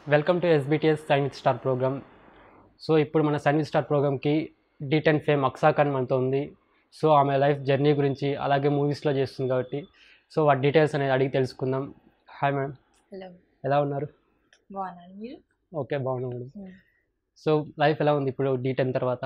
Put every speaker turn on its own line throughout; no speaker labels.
Welcome to SBTS science star program so ఇప్పుడు మన science star ప్రోగ్రామ్కి డి టెన్ ఫేమ్ అక్సా ఖాన్ మనతో ఉంది సో ఆమె లైఫ్ జర్నీ గురించి అలాగే మూవీస్లో చేస్తుంది కాబట్టి సో వాటి డీటెయిల్స్ అనేది అడిగి తెలుసుకుందాం హాయ్ మేడం
హలో
ఎలా ఉన్నారు
బాగున్నాను మీరు
ఓకే బాగున్నాం మేడం సో లైఫ్ ఎలా ఉంది ఇప్పుడు డి టెన్ తర్వాత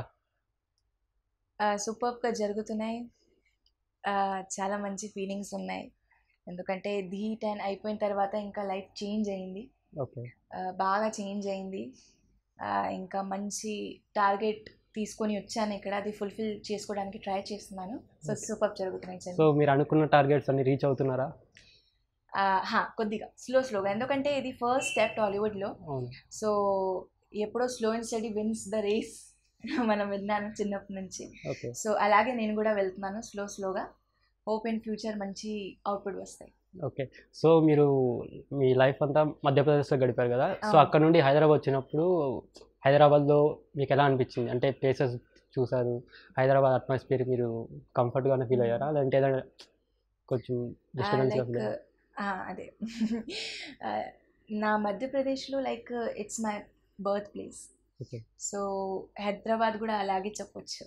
సూపర్గా జరుగుతున్నాయి ఆ, చాలా మంచి ఫీలింగ్స్ ఉన్నాయి ఎందుకంటే ధీ టెన్ అయిపోయిన తర్వాత ఇంకా లైఫ్ చేంజ్ అయింది
ఓకే
ఆ, బాగా చేంజ్ అయింది ఆ, ఇంకా మంచి టార్గెట్ తీసుకొని వచ్చాను ఇక్కడ అది ఫుల్ఫిల్ చేసుకోవడానికి ట్రై చేస్తున్నాను సో
Okay.
సూపర్ జరుగుతున్నాయి
సో
చదువు.
మీరు అనుకున్న టార్గెట్స్ అన్ని రీచ్ అవుతున్నారా
ఆ, హా, కొద్దిగా స్లో స్లోగా ఎందుకంటే ఇది ఫస్ట్ స్టెప్ టాలీవుడ్లో
అవును
సో ఎప్పుడో slow and steady wins the race మనం విన్నాను చిన్నప్పటి నుంచి
ఓకే
సో అలాగే నేను కూడా వెళ్తున్నాను స్లో స్లోగా హోప్ ఇన్ ఫ్యూచర్ మంచి అవుట్పుట్ వస్తాయి
ఓకే సో మీరు మీ లైఫ్ అంతా మధ్యప్రదేశ్లో గడిపారు కదా సో
అవును.
అక్కడ నుండి హైదరాబాద్ వచ్చినప్పుడు హైదరాబాద్లో మీకు ఎలా అనిపించింది అంటే ప్లేసెస్ చూసారు హైదరాబాద్ అట్మాస్ఫియర్ మీరు కంఫర్ట్గానే ఫీల్ అయ్యారా లేదంటే ఏదైనా కొంచెం డిస్టర్బెన్స్గా
లైక్
ఫీల్ అయ్యారా
అదే ఆ, నా మధ్యప్రదేశ్లో like it's my birth place
okay
so Hyderabad కూడా అలాగే చెప్పొచ్చు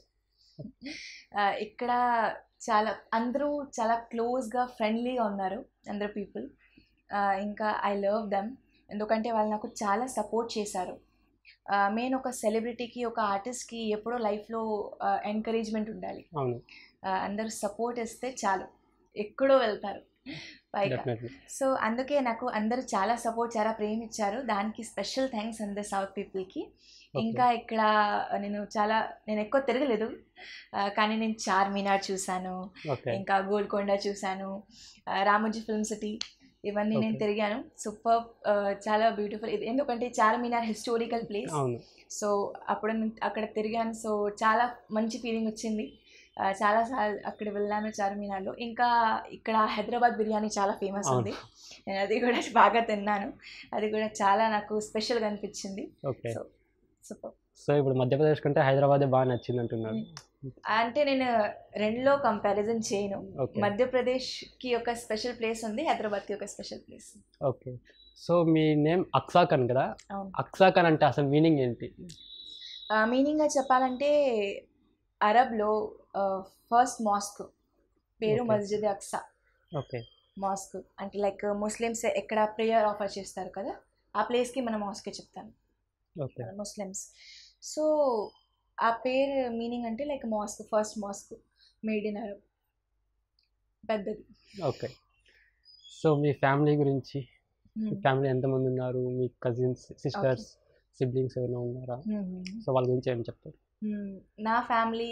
ఆ, ఇక్కడ చాలా అందరూ చాలా క్లోజ్గా ఫ్రెండ్లీగా ఉన్నారు అందరు పీపుల్ ఇంకా ఐ లవ్ దమ్ ఎందుకంటే వాళ్ళు నాకు చాలా సపోర్ట్ చేశారు మెయిన్ ఒక సెలబ్రిటీకి ఒక ఆర్టిస్ట్కి ఎప్పుడో లైఫ్లో ఎంకరేజ్మెంట్ ఉండాలి
అవును
ఆ, అందరూ సపోర్ట్ ఇస్తే చాలు ఎక్కడో వెళ్తారు పైగా
డెఫినెట్లీ
సో అందుకే నాకు అందరూ చాలా సపోర్ట్ చాలా ప్రేమ ఇచ్చారు దానికి స్పెషల్ థ్యాంక్స్ అందరు సౌత్ పీపుల్కి ఇంకా ఇక్కడ నేను చాలా నేను ఎక్కువ తిరగలేదు ఆ, కానీ నేను చార్మినార్ చూశాను
ఓకే
ఇంకా గోల్కొండ చూశాను ఆ, రామోజీ ఫిల్మ్ సిటీ ఇవన్నీ నేను
Okay.
తిరిగాను సూపర్ చాలా బ్యూటిఫుల్ ఇది ఎందుకంటే చార్మినార్ హిస్టోరికల్ ప్లేస్
అవును
సో అప్పుడు నేను అక్కడ తిరిగాను సో చాలా మంచి ఫీలింగ్ వచ్చింది ఆ, చాలా సార్లు అక్కడ వెళ్ళాను చార్మినార్లో ఇంకా ఇక్కడ హైదరాబాద్ బిర్యానీ చాలా ఫేమస్
అవును.
ఉంది నేను అది కూడా బాగా తిన్నాను అది కూడా చాలా నాకు స్పెషల్గా అనిపించింది
ఓకే
సో సూపర్
సో ఇప్పుడు మధ్యప్రదేశ్ కంటే హైదరాబాదే బాగా నచ్చింది అంటున్నారు
అంటే నేను రెండులో కంపారిజన్ చేయను
ఓకే
మధ్యప్రదేశ్కి ఒక స్పెషల్ ప్లేస్ ఉంది హైదరాబాద్కి ఒక స్పెషల్ ప్లేస్
ఓకే సో మీ నేమ్ అక్సా ఖాన్ కదా
అవును
అక్సా ఖాన్ అంటే అసలు మీనింగ్ ఏంటి
మీనింగ్గా చెప్పాలంటే అరబ్లో ఫస్ట్ మాస్క్ పేరు
Okay.
Masjid Aqsa
okay
mosque అంటే లైక్ ముస్లిమ్స్ ఎక్కడ ప్రేయర్ ఆఫర్ చేస్తారు కదా ఆ ప్లేస్కి మనం మాస్కే చెప్తాను
ఓకే
ముస్లిమ్స్ సో ఆ పేరు మీనింగ్ అంటే like mosque first mosque made in Arab పెద్దది
ఓకే సో మీ ఫ్యామిలీ గురించి మీ ఫ్యామిలీ ఎంతమంది ఉన్నారు మీ కజిన్స్ సిస్టర్స్ సిబ్లింగ్స్ ఎవరైనా ఉన్నారా సో వాళ్ళ గురించి ఏం చెప్తారు
మ్మ్. నా family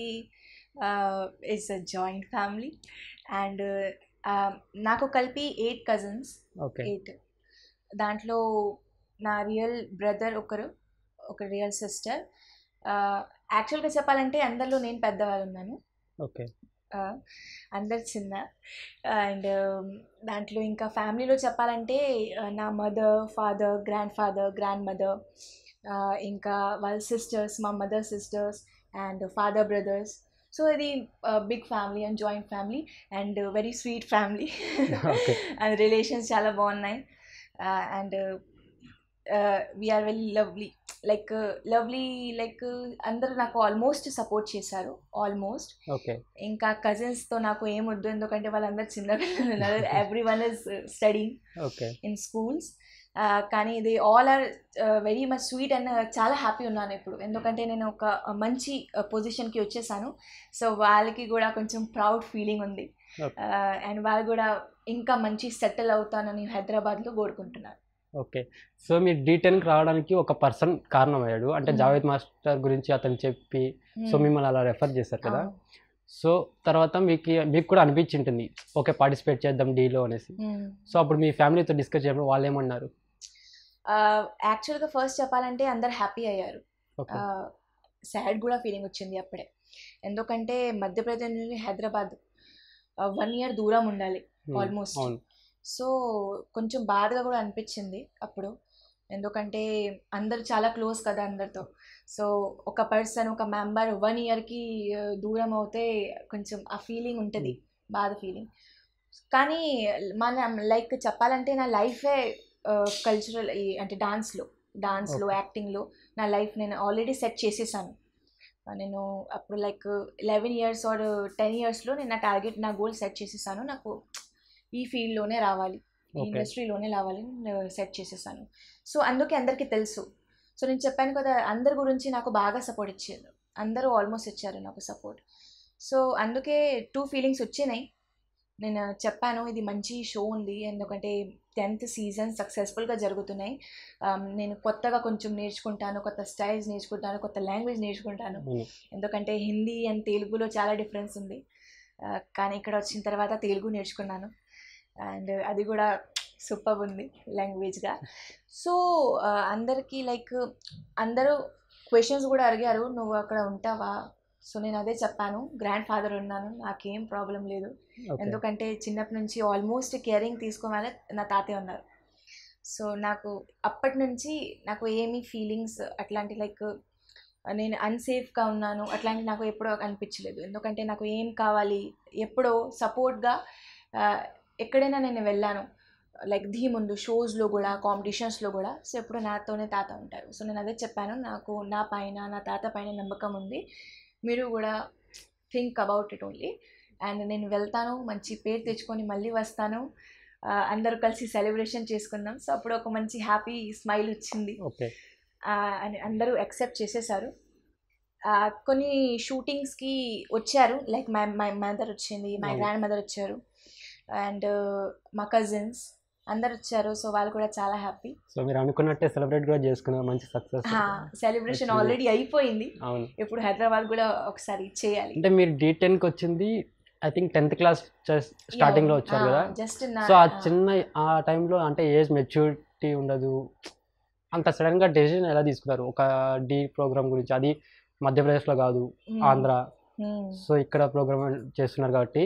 is a joint family and నాకు కలిపి ఎయిట్ కజిన్స్
ఓకే
ఎయిట్ దాంట్లో నా రియల్ బ్రదర్ ఒకరు ఒక రియల్ సిస్టర్ యాక్చువల్గా చెప్పాలంటే అందరిలో నేను పెద్దవాళ్ళు ఉన్నాను
ఓకే
ఆ, అందరు చిన్న అండ్ దాంట్లో ఇంకా ఫ్యామిలీలో చెప్పాలంటే ఆ, నా mother father grandfather grandmother ఇంకా వాళ్ళ సిస్టర్స్ మా mother sisters and father brothers so ఇది big family and joint family and very sweet family
Okay.
And relations చాలా బాగున్నాయి and we're very lovely like lovely like అందరూ నాకు almost support చేశారు almost
okay
ఇంకా కజిన్స్తో నాకు ఏమొద్దు ఎందుకంటే వాళ్ళందరూ చిన్న పిల్లలు ఉన్నారు everyone is studying
okay
in schools కానీ ఇది all are very much sweet and చాలా హ్యాపీ ఉన్నాను ఇప్పుడు ఎందుకంటే నేను ఒక మంచి పొజిషన్కి వచ్చేసాను సో వాళ్ళకి కూడా కొంచెం ప్రౌడ్ ఫీలింగ్ ఉంది
Okay.
అండ్ వాళ్ళు కూడా ఇంకా మంచి సెటిల్ అవుతానని హైదరాబాద్లో కోరుకుంటున్నాను
ఓకే సో మీరు డి టెన్కి రావడానికి ఒక పర్సన్ కారణమయ్యాడు అంటే
Hmm.
జావేద్ మాస్టర్ గురించి అతను చెప్పి సో మిమ్మల్ని అలా రెఫర్ చేశారు కదా
అవును.
సో తర్వాత మీకు మీకు కూడా అనిపించింటుంది ఓకే పార్టిసిపేట్ చేద్దాం డీలో అనేసి
మ్మ్.
సో అప్పుడు మీ ఫ్యామిలీతో డిస్కస్ చేయడం వాళ్ళు ఏమన్నారు
యాక్చువల్గా ఫస్ట్ చెప్పాలంటే అందరు హ్యాపీ అయ్యారు
ఓకే
సాడ్ కూడా ఫీలింగ్ వచ్చింది అప్పుడే ఎందుకంటే మధ్యప్రదేశ్ నుండి హైదరాబాద్ వన్ ఇయర్ దూరం ఉండాలి
Hmm.
almost.
అవును
సో కొంచెం బాధగా కూడా అనిపించింది అప్పుడు ఎందుకంటే అందరు చాలా క్లోజ్ కదా అందరితో సో ఒక పర్సన్ ఒక మెంబర్ వన్ ఇయర్కి దూరం అవుతే కొంచెం ఆ ఫీలింగ్ ఉంటుంది బాధ ఫీలింగ్ కానీ మన లైక్ చెప్పాలంటే నా లైఫే కల్చరల్ అంటే డాన్స్లో డాన్స్లో
Okay.
యాక్టింగ్లో నా లైఫ్ నేను ఆల్రెడీ సెట్ చేసేసాను ఆ, నేను అప్పుడు like eleven years or ten ఇయర్స్లో నేను నా టార్గెట్ నా గోల్ సెట్ చేసేసాను నాకు ఈ ఫీల్డ్లోనే రావాలి ఈ
Okay.
ఇండస్ట్రీలోనే రావాలి సెట్ చేసేసాను సో అందుకే అందరికీ తెలుసు సో నేను చెప్పాను కదా అందరి గురించి నాకు బాగా సపోర్ట్ ఇచ్చారు అందరూ ఆల్మోస్ట్ ఇచ్చారు నాకు సపోర్ట్ సో అందుకే టూ ఫీలింగ్స్ వచ్చినాయి నేను చెప్పాను ఇది మంచి షో ఉంది ఎందుకంటే టెన్త్ సీజన్ సక్సెస్ఫుల్గా జరుగుతున్నాయి Um, నేను కొత్తగా కొంచెం నేర్చుకుంటాను కొత్త స్టైల్స్ నేర్చుకుంటాను కొత్త లాంగ్వేజ్ నేర్చుకుంటాను
అవును.
ఎందుకంటే హిందీ అండ్ తెలుగులో చాలా డిఫరెన్స్ ఉంది Uh, కానీ ఇక్కడ వచ్చిన తర్వాత తెలుగు నేర్చుకున్నాను అండ్ అది కూడా సూపర్ ఉంది లాంగ్వేజ్గా సో అందరికీ లైక్ అందరూ క్వశ్చన్స్ కూడా అడిగారు నువ్వు అక్కడ ఉంటావా సో నేను అదే చెప్పాను గ్రాండ్ ఫాదర్ ఉన్నాను నాకేం ప్రాబ్లం లేదు
ఓకే
ఎందుకంటే చిన్నప్పటి నుంచి ఆల్మోస్ట్ కేరింగ్ తీసుకోవాలి నా తాతయ్య ఉన్నారు సో నాకు అప్పటి నుంచి నాకు ఏమీ ఫీలింగ్స్ అట్లాంటి లైక్ నేను అన్సేఫ్గా ఉన్నాను అట్లాంటి నాకు ఎప్పుడో అనిపించలేదు ఎందుకంటే నాకు ఏం కావాలి ఎప్పుడో సపోర్ట్గా ఎక్కడైనా నేను వెళ్ళాను లైక్ దీ ముందు షోస్లో కూడా కాంపిటీషన్స్లో కూడా సో ఎప్పుడు నాతోనే తాత ఉంటారు సో నేను అదే చెప్పాను నాకు నా పైన నా తాత పైన నమ్మకం ఉంది మీరు కూడా think about it only and నేను వెళ్తాను మంచి పేరు తెచ్చుకొని మళ్ళీ వస్తాను ఆ, అందరూ కలిసి సెలబ్రేషన్ చేసుకుందాం సో అప్పుడు ఒక మంచి హ్యాపీ స్మైల్ వచ్చింది
ఓకే
ఆ, అని అందరూ యాక్సెప్ట్ చేసేసారు ఆ, కొన్ని షూటింగ్స్కి వచ్చారు లైక్ మై మై మదర్ వచ్చింది మై
అవును.
గ్రాండ్ మదర్ వచ్చారు అండ్ మా కజిన్స్ అందరు వచ్చారు సో వాళ్ళు కూడా చాలా హ్యాపీ
సో మీరు అనుకున్నట్టే సెలబ్రేట్ కూడా చేసుకున్నారు మంచి సక్సెస్
సెలబ్రేషన్
Actually-
ఆల్రెడీ అయిపోయింది
అవును
ఇప్పుడు హైదరాబాద్ కూడా ఒకసారి చేయాలి
అంటే మీరు డి టెన్కి వచ్చింది ఐ థింక్ టెన్త్ క్లాస్ స్టార్టింగ్లో వచ్చారు కదా
జస్ట్
సో ఆ చిన్న ఆ టైంలో అంటే ఏజ్ మెచ్యూరిటీ ఉండదు అంత సడన్గా డెసిషన్ ఎలా తీసుకున్నారు ఒక డి ప్రోగ్రామ్ గురించి అది మధ్యప్రదేశ్లో కాదు ఆంధ్ర సో ఇక్కడ ప్రోగ్రామ్ చేస్తున్నారు కాబట్టి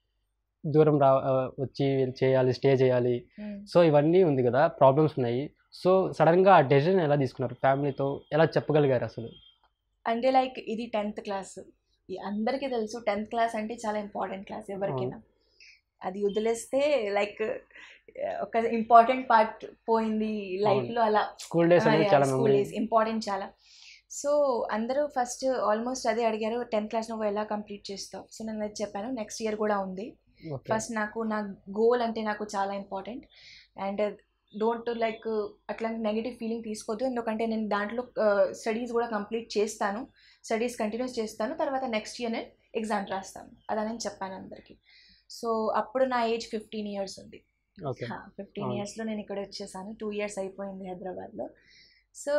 దూరం రా ఆ, వచ్చి చేయాలి స్టే చేయాలి సో ఇవన్నీ ఉంది కదా ప్రాబ్లమ్స్ ఉన్నాయి సో సడన్గా ఆ డెసిషన్ ఎలా తీసుకున్నారు ఫ్యామిలీతో ఎలా చెప్పగలిగారు అసలు
అంటే లైక్ ఇది టెన్త్ క్లాస్ అందరికీ తెలుసు టెన్త్ క్లాస్ అంటే చాలా ఇంపార్టెంట్ క్లాస్ ఎవరికైనా అది వదిలేస్తే లైక్ ఒక ఇంపార్టెంట్ పార్ట్ పోయింది లైఫ్లో అలా
స్కూల్ డేస్ అనేది చాలా
స్కూల్
మెమరీ
డేస్ ఇంపార్టెంట్ చాలా సో అందరూ ఫస్ట్ ఆల్మోస్ట్ అదే అడిగారు టెన్త్ క్లాస్ నువ్వు ఎలా కంప్లీట్ చేస్తావు సో నేను అది చెప్పాను నెక్స్ట్ ఇయర్ కూడా ఉంది
ఓకే
ఫస్ట్ నాకు నా గోల్ అంటే నాకు చాలా ఇంపార్టెంట్ అండ్ డోంట్ లైక్ అట్లాంటి నెగిటివ్ ఫీలింగ్ తీసుకోవద్దు ఎందుకంటే నేను దాంట్లో స్టడీస్ కూడా కంప్లీట్ చేస్తాను స్టడీస్ కంటిన్యూస్ చేస్తాను తర్వాత నెక్స్ట్ ఇయర్ నేను ఎగ్జామ్ రాస్తాను అదని నేను చెప్పాను అందరికీ సో అప్పుడు నా ఏజ్ ఫిఫ్టీన్ ఇయర్స్ ఉంది
ఓకే
ఫిఫ్టీన్
అవును.
ఇయర్స్లో నేను ఇక్కడ వచ్చేసాను టూ ఇయర్స్ అయిపోయింది హైదరాబాద్లో సో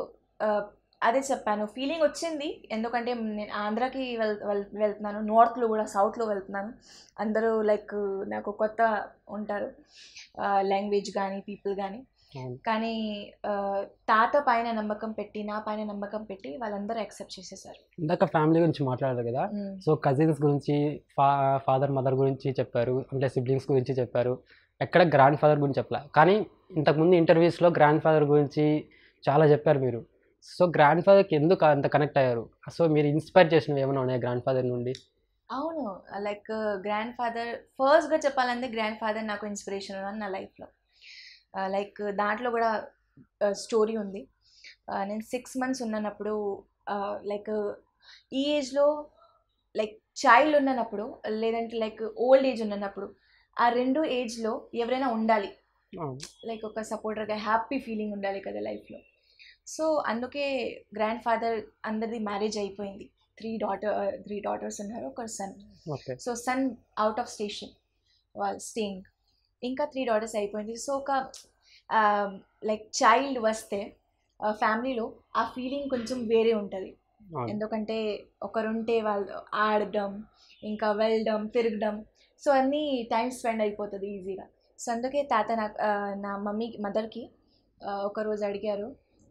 అదే చెప్పాను ఫీలింగ్ వచ్చింది ఎందుకంటే నేను ఆంధ్రాకి వెల్ వెల్ వెళ్తున్నాను నార్త్లో కూడా సౌత్లో వెళ్తున్నాను అందరూ లైక్ నాకు కొత్త ఉంటారు లాంగ్వేజ్ కానీ పీపుల్ కానీ
అవును.
కానీ ఆ, తాత పైన నమ్మకం పెట్టి నా పైన నమ్మకం పెట్టి వాళ్ళందరూ యాక్సెప్ట్ చేసేసారు
ఇందాక ఫ్యామిలీ గురించి మాట్లాడారు కదా
మ్మ్.
సో కజిన్స్ గురించి ఫా ఫాదర్ మదర్ గురించి చెప్పారు అంటే సిబ్లింగ్స్ గురించి చెప్పారు ఎక్కడ గ్రాండ్ ఫాదర్ గురించి చెప్పలే కానీ ఇంతకుముందు ఇంటర్వ్యూస్లో గ్రాండ్ ఫాదర్ గురించి చాలా చెప్పారు మీరు సో గ్రాండ్ ఫాదర్కి ఎందుకు అంత కనెక్ట్ అయ్యారు సో మీరు ఇన్స్పైర్ చేసినవి ఏమైనా ఉన్నాయా గ్రాండ్ ఫాదర్ నుండి
అవును లైక్ గ్రాండ్ ఫాదర్ ఫస్ట్గా చెప్పాలంటే గ్రాండ్ ఫాదర్ నాకు ఇన్స్పిరేషన్ ఉన్నాను నా లైఫ్లో లైక్ దాంట్లో కూడా స్టోరీ ఉంది ఆ, నేను సిక్స్ మంత్స్ ఉన్నప్పుడు లైక్ ఈ ఏజ్లో లైక్ చైల్డ్ ఉన్నప్పుడు లేదంటే లైక్ ఓల్డ్ ఏజ్ ఉన్నప్పుడు ఆ రెండు ఏజ్లో ఎవరైనా ఉండాలి లైక్ ఒక సపోర్టర్గా హ్యాపీ ఫీలింగ్ ఉండాలి కదా లైఫ్లో సో అందుకే గ్రాండ్ ఫాదర్ అందరిది మ్యారేజ్ అయిపోయింది త్రీ డాటర్ త్రీ డాటర్స్ ఉన్నారు ఒక son
okay
so son out of station వాళ్ళు స్టేయింగ్ ఇంకా త్రీ డాటర్స్ అయిపోయింది సో ఒక లైక్ చైల్డ్ వస్తే ఫ్యామిలీలో ఆ ఫీలింగ్ కొంచెం వేరే ఉంటుంది ఎందుకంటే ఒకరుంటే వాళ్ళు ఆడడం ఇంకా వెళ్ళడం తిరగడం సో అన్నీ టైం స్పెండ్ అయిపోతుంది ఈజీగా సో అందుకే తాత నాకు ఆ, నా మమ్మీ మదర్కి ఒకరోజు అడిగారు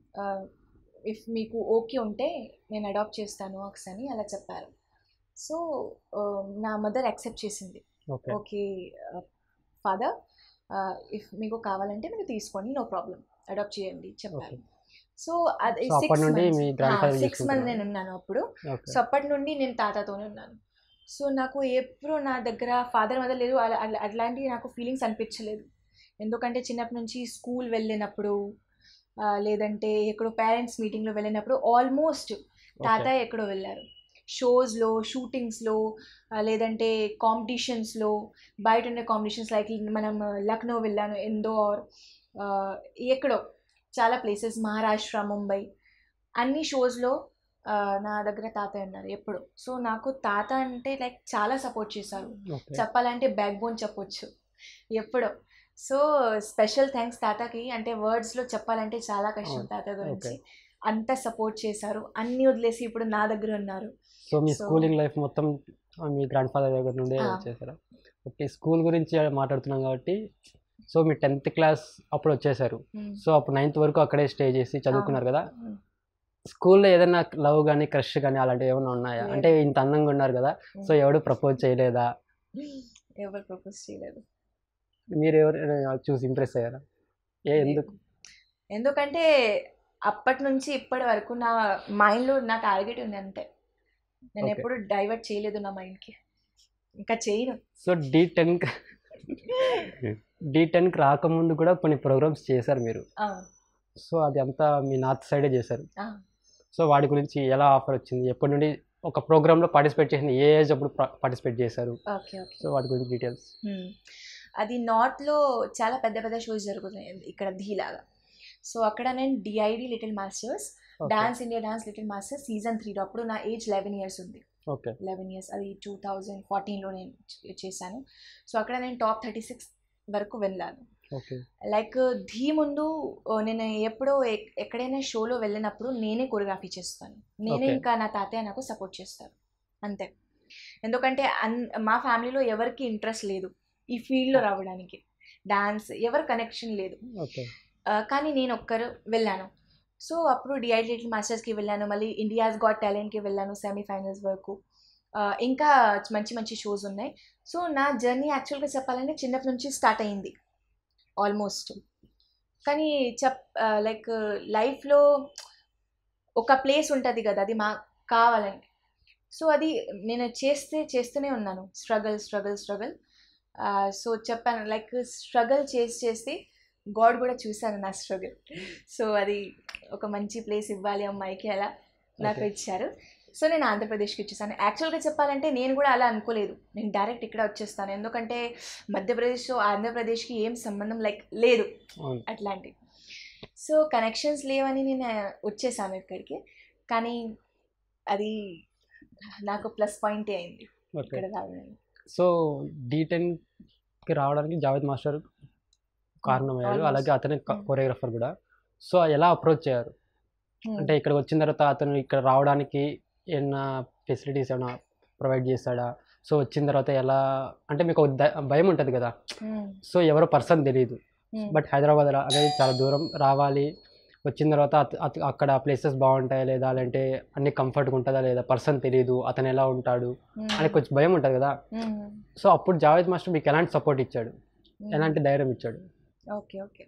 ఇఫ్ మీకు ఓకే ఉంటే నేను అడాప్ట్ చేస్తాను అక్స్ అని అలా చెప్పారు సో నా మదర్ యాక్సెప్ట్ చేసింది
ఓకే
ఓకే ఫాదర్ ఇఫ్ మీకు కావాలంటే మీరు తీసుకోండి నో ప్రాబ్లం అడాప్ట్ చేయండి చెప్పారు సో అది
So, అప్పటి నుండి మీ grandfather
సిక్స్ మంత్స్
చూసుకుంటున్నారు.
నేను ఉన్నాను అప్పుడు
ఓకే
సో అప్పటి నుండి నేను తాతతోనే ఉన్నాను సో నాకు ఎప్పుడు నా దగ్గర ఫాదర్ మదర్ లేదు అలా- అలా- అట్లాంటి నాకు ఫీలింగ్స్ అనిపించలేదు ఎందుకంటే చిన్నప్పటి నుంచి స్కూల్ వెళ్ళినప్పుడు ఆ, లేదంటే ఎక్కడో పేరెంట్స్ మీటింగ్లో వెళ్ళినప్పుడు ఆల్మోస్ట్ తాతయ్య ఎక్కడో వెళ్ళారు షోస్లో షూటింగ్స్లో లేదంటే కాంపిటీషన్స్లో బయట ఉండే కాంపిటీషన్స్ లైక్ మనం లక్నో వెళ్ళాను ఇందోర్ ఆ, ఎక్కడో చాలా ప్లేసెస్ మహారాష్ట్ర ముంబై అన్ని షోస్లో నా దగ్గర తాతయ్య ఉన్నారు ఎప్పుడు సో నాకు తాత అంటే లైక్ చాలా సపోర్ట్ చేశారు
ఓకే
చెప్పాలంటే బ్యాక్ బోన్ చెప్పొచ్చు ఎప్పుడో సో స్పెషల్ థ్యాంక్స్ తాతకి అంటే వర్డ్స్లో చెప్పాలంటే చాలా కష్టం
అవును.
తాత గురించి
Okay.
అంత సపోర్ట్ చేశారు అన్ని వదిలేసి ఇప్పుడు నా దగ్గర ఉన్నారు
సో మీ
So-
స్కూలింగ్ లైఫ్ మొత్తం ఆ, మీ గ్రాండ్ ఫాదర్ దగ్గర నుండే
ఆ.
చేశారా ఓకే స్కూల్ గురించి మాట్లాడుతున్నాం కాబట్టి సో మీ టెన్త్ క్లాస్ అప్పుడు వచ్చేసారు
Mm.
సో అప్పుడు నైన్త్ వరకు అక్కడే స్టే చేసి చదువుకున్నారు కదా
Mm.
స్కూల్లో ఏదైనా లవ్ కానీ క్రష్ కానీ అలాంటివి ఏమైనా ఉన్నాయా
లేదు.
అంటే ఇంత అందంగా ఉన్నారు కదా సో ఎవడు ప్రపోజ్ చేయలేదా
ఎవరు ప్రపోజ్ చేయలేదు
మీరు ఎవరు చూసి ఇంప్రెస్ అయ్యారా ఏ ఎందుకు
ఎందుకంటే అప్పటి నుంచి ఇప్పటి వరకు నా మైండ్లో నా టార్గెట్ ఉంది అంతే నేను
Okay.
ఎప్పుడు డైవర్ట్ చేయలేదు నా మైండ్కి ఇంకా చేయను
సో డి టెన్ డి టెన్కి రాకముందు కూడా కొన్ని ప్రోగ్రామ్స్ చేశారు మీరు
ఆ,
సో అది అంతా మీ నార్త్ సైడే చేశారు
ఆ.
సో వాటి గురించి ఎలా ఆఫర్ వచ్చింది ఎప్పటి నుండి ఒక ప్రోగ్రాంలో పార్టిసిపేట్ చేసింది ఏ ఏజ్ అప్పుడు పార్టిసిపేట్ చేశారు
ఓకే ఓకే
సో వాటి గురించి డీటెయిల్స్
Hmm. అది నార్త్లో చాలా పెద్ద పెద్ద షోస్ జరుగుతున్నాయి ఇక్కడ ధీలాగా సో అక్కడ నేను DID little masters dance India dance little masters season త్రీలో అప్పుడు నా ఏజ్ లెవెన్ ఇయర్స్ ఉంది
ఓకే
లెవెన్ ఇయర్స్ అది టూ థౌజండ్ ఫార్టీన్లో నేను చే- చేశాను సో అక్కడ నేను టాప్ థర్టీ సిక్స్ వరకు వెళ్ళాను
ఓకే
లైక్ ధీ ముందు ఓ, నేను ఎప్పుడో ఎక్- ఎక్కడైనా షోలో వెళ్ళినప్పుడు నేనే కొరియోగ్రఫీ చేస్తాను నేనే
Okay.
ఇంకా నా తాతయ్య నాకు సపోర్ట్ చేస్తారు అంతే ఎందుకంటే అన్ మా ఫ్యామిలీలో ఎవరికి ఇంట్రెస్ట్ లేదు ఈ ఫీల్డ్లో రావడానికి డాన్స్ ఎవరి కనెక్షన్ లేదు
ఓకే
ఆ, కానీ నేను ఒక్కరు వెళ్ళాను సో అప్పుడు డిఐ లిటిల్ మాస్టర్స్కి వెళ్ళాను మళ్ళీ ఇండియాస్ గాట్ టాలెంట్కి వెళ్ళాను సెమీఫైనల్స్ వరకు ఆ, ఇంకా మంచి మంచి షోస్ ఉన్నాయి సో నా జర్నీ యాక్చువల్గా చెప్పాలంటే చిన్నప్పటి నుంచి స్టార్ట్ అయింది ఆల్మోస్ట్ కానీ చెప్ లైక్ లైఫ్లో ఒక ప్లేస్ ఉంటుంది కదా అది మా కావాలని సో అది నేను చేస్తే చేస్తూనే ఉన్నాను స్ట్రగల్ స్ట్రగల్ స్ట్రగల్ సో చెప్పాను లైక్ స్ట్రగల్ చేసి చేసి గాడ్ కూడా చూశాను నా స్ట్రగుల్ సో అది ఒక మంచి ప్లేస్ ఇవ్వాలి అమ్మాయికి అలా నాకు
Okay.
ఇచ్చారు సో నేను ఆంధ్రప్రదేశ్కి ఇచ్చేసాను యాక్చువల్గా చెప్పాలంటే నేను కూడా అలా అనుకోలేదు నేను డైరెక్ట్ ఇక్కడ వచ్చేస్తాను ఎందుకంటే మధ్యప్రదేశ్ ఆంధ్రప్రదేశ్కి ఏం సంబంధం లైక్ లేదు
అవును
అట్లాంటి సో కనెక్షన్స్ లేవని నేను వచ్చేసాను ఇక్కడికి కానీ అది నాకు ప్లస్ పాయింటే అయింది
ఓకే
ఇక్కడ రావడానికి
సో డి టెన్కి రావడానికి జావేద్ మాస్టర్ కారణమయ్యాడు
almost.
అలాగే అతనే
Hmm.
కొరియోగ్రఫర్ కూడా సో ఎలా అప్రోచ్ అయ్యారు అంటే ఇక్కడికి వచ్చిన తర్వాత అతను ఇక్కడ రావడానికి ఏమన్నా ఫెసిలిటీస్ ఏమైనా ప్రొవైడ్ చేస్తాడా సో వచ్చిన తర్వాత ఎలా అంటే మీకు ఒక ద- భయం ఉంటుంది కదా
Hmm.
సో ఎవరో పర్సన్ తెలియదు
Hmm.
బట్ హైదరాబాద్ రా- అనేది చాలా దూరం రావాలి వచ్చిన తర్వాత అత- అత- అక్కడ ప్లేసెస్ బాగుంటాయా లేదా లేదంటే అన్ని కంఫర్ట్గా ఉంటుందా లేదా పర్సన్ తెలియదు అతను ఎలా ఉంటాడు
Hmm.
అని కొంచెం భయం ఉంటుంది కదా
Hmm.
సో అప్పుడు జావేద్ మాస్టర్ మీకు ఎలాంటి సపోర్ట్ ఇచ్చాడు
Hmm.
ఎలాంటి ధైర్యం ఇచ్చాడు
ఓకే ఓకే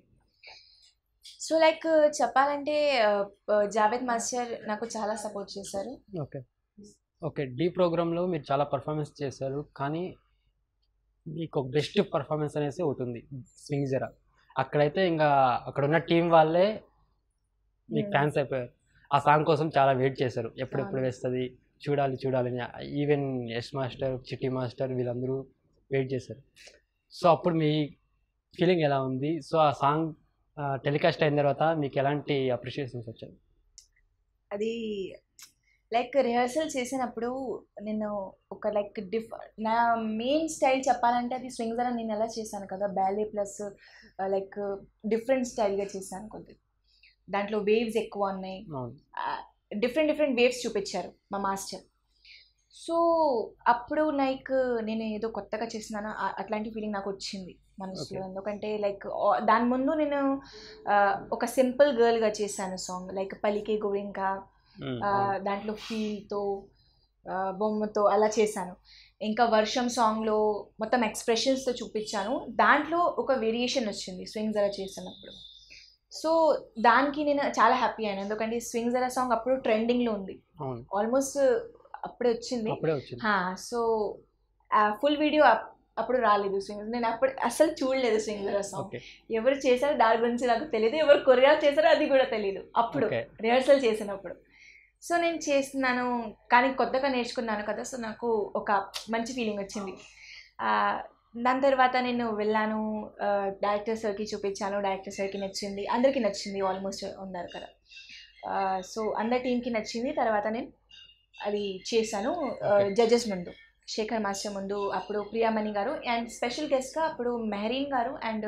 సో లైక్ చెప్పాలంటే ఆ, ఆ, జావేద్ మాస్టర్ నాకు చాలా సపోర్ట్ చేశారు
ఓకే ఓకే డి ప్రోగ్రాంలో మీరు చాలా పర్ఫార్మెన్స్ చేశారు కానీ మీకు ఒక బెస్ట్ పర్ఫార్మెన్స్ అనేసి ఉంటుంది స్వింగ్ జరా అక్కడైతే ఇంకా అక్కడ ఉన్న టీం వాళ్ళే మీకు
Hmm.
ఫ్యాన్స్ అయిపోయారు ఆ సాంగ్ కోసం చాలా వెయిట్ చేశారు ఎప్పుడెప్పుడు
అవును.
వేస్తుంది చూడాలి చూడాలని even Yash master Chitti master వీళ్ళందరూ వెయిట్ చేశారు సో అప్పుడు మీ ఫీలింగ్ ఎలా ఉంది సో ఆ సాంగ్ టెలికాస్ట్ అయిన తర్వాత మీకు ఎలాంటి అప్రిషియేషన్స్ వచ్చాయి
అది లైక్ రిహర్సల్ చేసినప్పుడు నేను ఒక లైక్ డిఫ్ నా మెయిన్ స్టైల్ చెప్పాలంటే అది స్వింగ్ జరా నేను ఎలా చేశాను కదా బ్యాలే ప్లస్ లైక్ డిఫరెంట్ స్టైల్గా చేశాను కొద్దిగా దాంట్లో వేవ్స్ ఎక్కువ ఉన్నాయి
అవును
డిఫరెంట్ డిఫరెంట్ వేవ్స్ చూపించారు మా మాస్టర్ సో అప్పుడు లైక్ నేను ఏదో కొత్తగా చేస్తున్నాను ఆ- అట్లాంటి ఫీలింగ్ నాకు వచ్చింది మనసులో
Okay.
ఎందుకంటే లైక్ దాని ముందు నేను ఆ, ఒక సింపుల్ గర్ల్గా చేశాను సాంగ్ లైక్ పలికే గోరింకా
Hmm,
ఆ,
అవును.
దాంట్లో ఫీల్తో బొమ్మతో అలా చేశాను ఇంకా వర్షం సాంగ్లో మొత్తం ఎక్స్ప్రెషన్స్తో చూపించాను దాంట్లో ఒక వేరియేషన్ వచ్చింది స్వింగ్ జరా చేసినప్పుడు సో దానికి నేను చాలా హ్యాపీ అయ్యాను ఎందుకంటే స్వింగ్ జరా సాంగ్ అప్పుడు ట్రెండింగ్లో ఉంది
అవును
ఆల్మోస్ట్ అప్పుడే వచ్చింది
అప్పుడే వచ్చింది
సో ఫుల్ వీడియో అప్పుడు రాలేదు స్వింగ్ నేను అప్పుడు అసలు చూడలేదు స్వింగ్ సాంగ్
ఓకే
ఎవరు చేశారో దాని గురించి నాకు తెలియదు ఎవరు కొరియాలు చేశారో అది కూడా తెలియదు అప్పుడు
ఓకే
రిహర్సల్ చేసినప్పుడు సో నేను చేస్తున్నాను కానీ కొత్తగా నేర్చుకున్నాను కదా సో నాకు ఒక మంచి ఫీలింగ్ వచ్చింది ఆ, దాని తర్వాత నేను వెళ్ళాను ఆ, డైరెక్టర్ సార్కి చూపించాను డైరెక్టర్ సార్కి నచ్చింది అందరికీ నచ్చింది ఆల్మోస్ట్ ఉన్నారు కదా ఆ, సో అందరి టీంకి నచ్చింది తర్వాత నేను అది చేశాను
Okay.
జడ్జెస్ ముందు శేఖర్ మాస్టర్ ముందు అప్పుడు ప్రియామణి గారు అండ్ స్పెషల్ గెస్ట్గా అప్పుడు మెహరీన్ గారు అండ్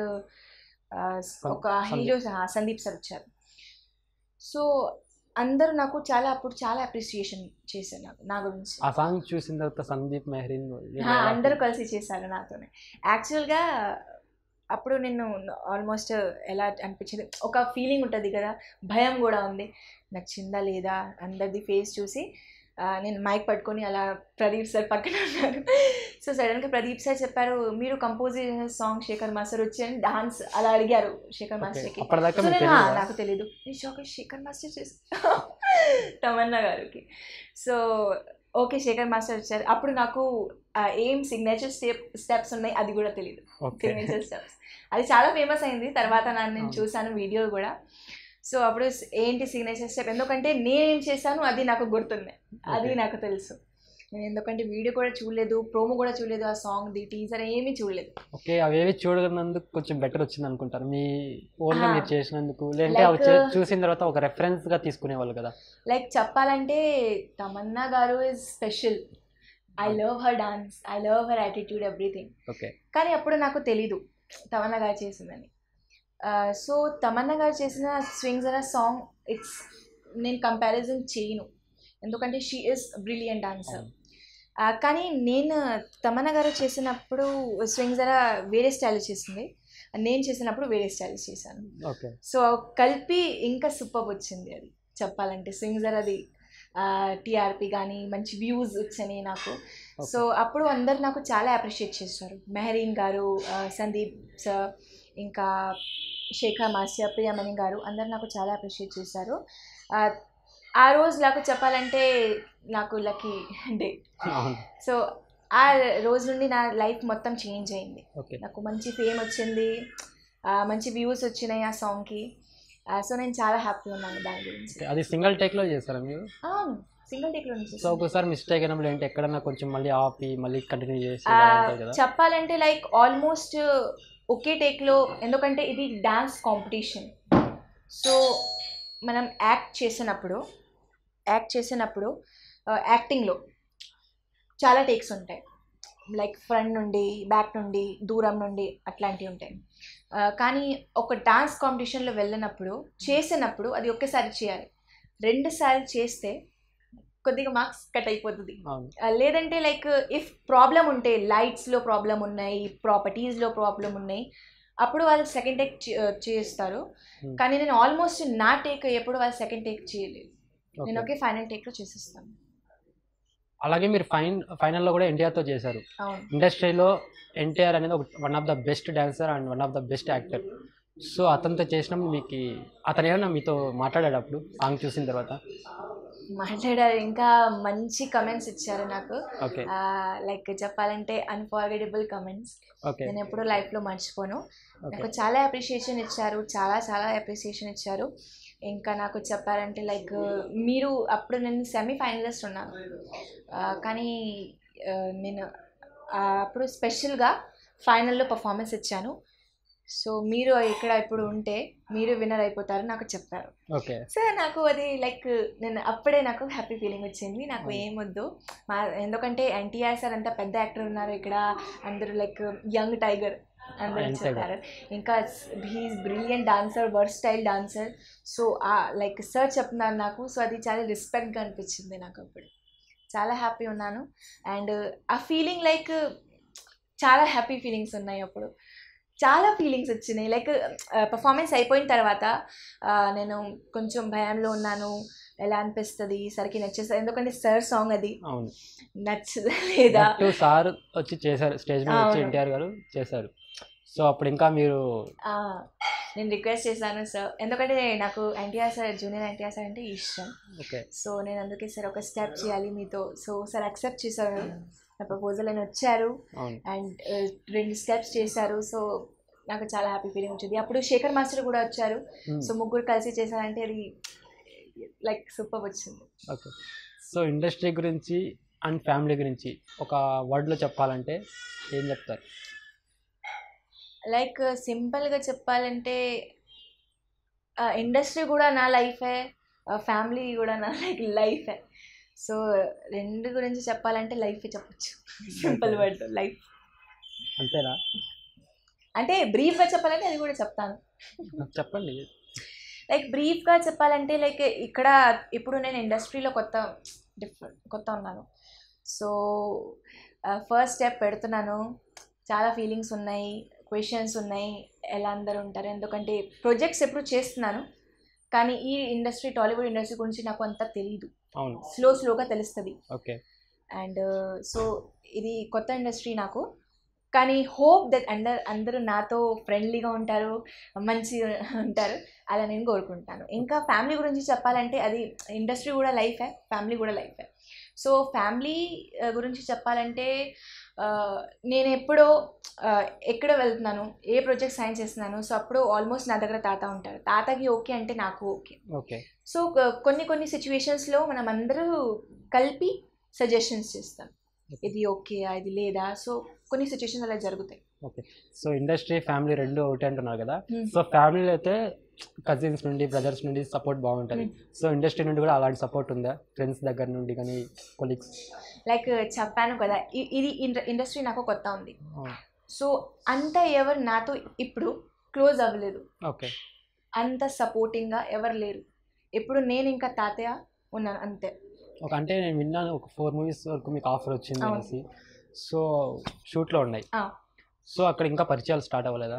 ఒక
సందీప్.
హీరో సందీప్ సార్ వచ్చారు సో అందరూ నాకు చాలా అప్పుడు చాలా అప్రిసియేషన్ చేశారు నాకు నా గురించి
ఆ సాంగ్ చూసిన తర్వాత సందీప్ మెహరీన్
ఆ, అందరూ కలిసి చేశారు నాతోనే యాక్చువల్గా అప్పుడు నేను ఆల్మోస్ట్ ఎలా అనిపించింది ఒక ఫీలింగ్ ఉంటుంది కదా భయం కూడా ఉంది నచ్చిందా లేదా అందరిది ఫేస్ చూసి ఆ, నేను మైక్ పట్టుకొని అలా ప్రదీప్ సార్ పక్కన ఉన్నారు సో సడన్గా ప్రదీప్ సార్ చెప్పారు మీరు కంపోజ్ చేసిన సాంగ్ శేఖర్ మాస్టర్ వచ్చి అని డాన్స్ అలా అడిగారు శేఖర్ మాస్టర్కి
అప్పటిదాకా
సో
మీకు
నేను, "ఆ,
తెలియదా?
నాకు తెలియదు నేను షాక్ అయ్యి, శేఖర్ మాస్టర్ చేసి తమన్నా గారికి సో ఓకే శేఖర్ మాస్టర్ వచ్చారు అప్పుడు నాకు ఆ, ఏం సిగ్నేచర్ స్టెప్ స్టెప్స్ ఉన్నాయి అది కూడా తెలియదు
ఓకే
సిగ్నేచర్ స్టెప్స్ అది చాలా ఫేమస్ అయింది తర్వాత నా- నేను
అవును.
చూసాను వీడియో కూడా సో అప్పుడు స్- ఏంటి సిగ్నేచర్ స్టెప్ ఎందుకంటే నేనేం చేశాను అది నాకు గుర్తుంది అది
Okay.
నాకు తెలుసు నేను ఎందుకంటే వీడియో కూడా చూడలేదు ప్రోమో కూడా చూడలేదు ఆ సాంగ్ ది టీజర్ ఏమీ చూడలేదు
ఓకే అవేవి చూడనందుకు కొంచెం బెటర్ వచ్చింది అనుకుంటారు మీ ఓన్ గా
ఆ.
మీరు చేసినందుకు లేదంటే అవి
Like,
చే- చూసిన తర్వాత ఒక రెఫరెన్స్ గా తీసుకునేవాళ్ళు కదా
లైక్ చెప్పాలంటే Tamannaah garu is special I love her dance I love her attitude everything
okay
కానీ అప్పుడు నాకు తెలీదు తమన్నా గారు చేసిందని సో తమన్నా గారు చేసిన స్వింగ్స్ అనే సాంగ్ ఇట్స్ నేను కంపారిజన్ చేయను ఎందుకంటే షీ ఇస్ బ్రిలియంట్ డాన్సర్ కానీ నేను తమన్నా గారు చేసినప్పుడు స్వింగ్స్ అలా వేరే స్టైల్ చేసింది నేను చేసినప్పుడు వేరే స్టైల్ చేశాను
ఓకే
సో కలిపి ఇంకా సూపర్ వచ్చింది అది చెప్పాలంటే స్వింగ్జర్ అది టీఆర్పీ కానీ మంచి వ్యూస్ వచ్చాయి నాకు సో అప్పుడు అందరు నాకు చాలా అప్రిషియేట్ చేస్తారు మెహరీన్ గారు ఆ, సందీప్ సార్ ఇంకా శేఖర్ మాస్టర్ ప్రియమణి గారు అందరు నాకు చాలా అప్రిషియేట్ చేశారు ఆ, ఆ రోజు నాకు చెప్పాలంటే నాకు లక్కీ డే
అవును
సో ఆ రోజు నుండి నా లైఫ్ మొత్తం చేంజ్ అయింది
ఓకే
నాకు మంచి ఫేమ్ వచ్చింది ఆ, మంచి వ్యూస్ వచ్చినాయి ఆ సాంగ్కి సో నేను చాలా హ్యాపీ ఉన్నాను దాని గురించి
అది సింగిల్ టేక్ లో చేస్తారా మీరు
అవును సింగిల్ టేక్లో నుంచి
సో ఒకసారి మిస్టేక్ అయినప్పుడు ఏంటి ఎక్కడన్నా కొంచెం మళ్ళీ ఆపి మళ్ళీ కంటిన్యూ చేసి
ఆ,
ఇలా ఉంటాయి కదా
చెప్పాలంటే లైక్ ఆల్మోస్ట్ ఒకే టేక్లో ఎందుకంటే ఇది డ్యాన్స్ కాంపిటీషన్ సో మనం యాక్ట్ చేసినప్పుడు యాక్ట్ చేసినప్పుడు యాక్టింగ్లో చాలా టేక్స్ ఉంటాయి లైక్ ఫ్రంట్ నుండి బ్యాక్ నుండి దూరం నుండి అట్లాంటివి ఉంటాయి ఆ, కానీ ఒక డాన్స్ కాంపిటీషన్లో వెళ్ళినప్పుడు చేసినప్పుడు అది ఒకేసారి చేయాలి రెండు సార్లు చేస్తే కొద్దిగా మార్క్స్ కట్ అయిపోతుంది
అవును
ఆ, లేదంటే లైక్ ఇఫ్ ప్రాబ్లం ఉంటే లైట్స్లో ప్రాబ్లం ఉన్నాయి ప్రాపర్టీస్లో ప్రాబ్లం ఉన్నాయి అప్పుడు వాళ్ళు సెకండ్ టేక్ చేస్తారు
Hmm.
కానీ నేను ఆల్మోస్ట్ నా టేక్ ఎప్పుడు వాళ్ళు సెకండ్ టేక్ చేయలేదు నేను
ఓకే
ఒకే ఫైనల్ టేక్లో చేసేస్తాను
అలాగే మీరు ఫైన్ ఫైనల్లో కూడా ఎన్టీఆర్తో చేశారు
అవును
ఇండస్ట్రీలో ఎన్టీఆర్ అనేది ఒక one of the best dancer and one of the best actor so అతనితో చేసినప్పుడు మీకు అతను ఏమన్నా మీతో మాట్లాడాడు అప్పుడు సాంగ్ చూసిన తర్వాత
మాట్లాడారు ఇంకా మంచి కమెంట్స్ ఇచ్చారు నాకు
ఓకే
లైక్ చెప్పాలంటే అన్ఫర్గెటబుల్ కమెంట్స్
ఓకే
నేను ఎప్పుడూ లైఫ్లో మర్చిపోను
ఓకే
నాకు చాలా అప్రిషియేషన్ ఇచ్చారు చాలా చాలా అప్రిషియేషన్ ఇచ్చారు ఇంకా నాకు చెప్పారంటే లైక్ మీరు అప్పుడు నేను సెమీ ఫైనలిస్ట్ ఉన్నాను ఆ, కానీ ఆ, నేను ఆ, అప్పుడు స్పెషల్గా ఫైనల్లో పర్ఫార్మెన్స్ ఇచ్చాను సో మీరు ఇక్కడ ఇప్పుడు ఉంటే మీరు విన్నర్ అయిపోతారు నాకు చెప్పారు
ఓకే
సో నాకు అది లైక్ నేను అప్పుడే నాకు హ్యాపీ ఫీలింగ్ వచ్చింది నాకు
అవును.
ఏమొద్దు మా ఎందుకంటే ఎన్టీఆర్ సార్ అంత పెద్ద యాక్టర్ ఉన్నారు ఇక్కడ అందరూ లైక్ యంగ్ టైగర్ అందరూ
Young tiger.
చెప్పారు ఇంకా he's brilliant dancer world style dancer so like sir చెప్తున్నారు నాకు సో అది చాలా రెస్పెక్ట్గా అనిపించింది నాకు అప్పుడు చాలా హ్యాపీ ఉన్నాను అండ్ ఆ ఫీలింగ్ లైక్ చాలా హ్యాపీ ఫీలింగ్స్ ఉన్నాయి అప్పుడు చాలా ఫీలింగ్స్ వచ్చినాయి లైక్ పర్ఫార్మెన్స్ అయిపోయిన తర్వాత ఆ, నేను కొంచెం భయంలో ఉన్నాను ఎలా అనిపిస్తుంది సరికి నచ్చేస్తుంది ఎందుకంటే సార్ సాంగ్ అది
అవును
నచ్చదా లేదా
దట్టు సార్ వచ్చి చేశారు స్టేజ్ మీద వచ్చి
అవును.
ఎన్టీఆర్ గారు చేశారు సో అప్పుడు ఇంకా మీరు
ఆ, నేను రిక్వెస్ట్ చేశాను సార్ ఎందుకంటే నాకు NTR sir junior NTR sir అంటే ఇష్టం
ఓకే
సో నేను అందుకే సార్ ఒక స్టెప్ చేయాలి మీతో సో సార్ అక్సెప్ట్ చేశారు నా ప్రపోజల్ అని వచ్చారు
అవును
అండ్ రెండు స్టెప్స్ చేశారు సో నాకు చాలా హ్యాపీ ఫీలింగ్ వచ్చింది అప్పుడు శేఖర్ మాస్టర్ కూడా వచ్చారు
Hmm.
సో ముగ్గురు కలిసి చేశారంటే అది లైక్ సూపర్ వచ్చింది
ఓకే సో ఇండస్ట్రీ గురించి అండ్ ఫ్యామిలీ గురించి ఒక వర్డ్లో చెప్పాలంటే ఏం చెప్తారు
లైక్ సింపుల్గా చెప్పాలంటే ఇండస్ట్రీ కూడా నా లైఫే ఫ్యామిలీ కూడా నా లైక్ లైఫే సో రెండు గురించి చెప్పాలంటే లైఫే చెప్పొచ్చు సింపుల్ వర్డ్ లైఫ్
అంతేనా
అంటే బ్రీఫ్గా చెప్పాలంటే అది కూడా చెప్తాను
చెప్పండి
లైక్ బ్రీఫ్గా చెప్పాలంటే లైక్ ఇక్కడ ఇప్పుడు నేను ఇండస్ట్రీలో కొత్త డిఫరెంట్ కొత్త ఉన్నాను సో ఫస్ట్ స్టెప్ పెడుతున్నాను చాలా ఫీలింగ్స్ ఉన్నాయి క్వశ్చన్స్ ఉన్నాయి ఎలా అందరూ ఉంటారు ఎందుకంటే ప్రొజెక్ట్స్ ఎప్పుడు చేస్తున్నాను కానీ ఈ ఇండస్ట్రీ టాలీవుడ్ ఇండస్ట్రీ గురించి నాకు అంత తెలియదు
అవును
స్లో స్లోగా తెలుస్తుంది
ఓకే
అండ్ సో ఇది కొత్త ఇండస్ట్రీ నాకు కానీ హోప్ దట్ అందరు అందరూ నాతో ఫ్రెండ్లీగా ఉంటారు మంచి ఉంటారు అలా నేను కోరుకుంటాను ఇంకా ఫ్యామిలీ గురించి చెప్పాలంటే అది ఇండస్ట్రీ కూడా లైఫే ఫ్యామిలీ కూడా లైఫే సో ఫ్యామిలీ గురించి చెప్పాలంటే ఆ, నేను ఎప్పుడో ఆ, ఎక్కడ వెళ్తున్నాను ఏ ప్రాజెక్ట్ సైన్ చేస్తున్నాను సో అప్పుడు ఆల్మోస్ట్ నా దగ్గర తాత ఉంటారు తాతకి ఓకే అంటే నాకు ఓకే
ఓకే
సో కొ- కొన్ని కొన్ని సిచ్యువేషన్స్లో మనం అందరూ కలిపి సజెషన్స్ చేస్తాం ఇది ఓకే ఇది లేదా సో కొన్ని సిచ్యువేషన్స్ అలా జరుగుతాయి
ఓకే సో ఇండస్ట్రీ ఫ్యామిలీ రెండు ఒకటి అంటున్నారు కదా సో ఫ్యామిలీలో అయితే కజిన్స్ నుండి బ్రదర్స్ నుండి సపోర్ట్ బాగుంటుంది సో ఇండస్ట్రీ నుండి కూడా అలాంటి సపోర్ట్ ఉందా ఫ్రెండ్స్ దగ్గర నుండి కానీ కొలీగ్స్
లైక్ చెప్పాను కదా ఇ- ఇది ఇండస్ట్రీ నాకు కొత్త ఉంది సో అంత ఎవరు నాతో ఇప్పుడు క్లోజ్ అవ్వలేదు
ఓకే
అంత సపోర్టింగ్గా ఎవరు లేరు ఇప్పుడు నేను ఇంకా తాతయ్య ఉన్నాను అంతే
ఒక అంటే నేను విన్నాను ఒక ఫోర్ మూవీస్ వరకు మీకు ఆఫర్ వచ్చింది
అవును.
అనేసి సో షూట్లో ఉన్నాయి
ఆ.
సో అక్కడ ఇంకా పరిచయాలు స్టార్ట్ అవ్వలేదా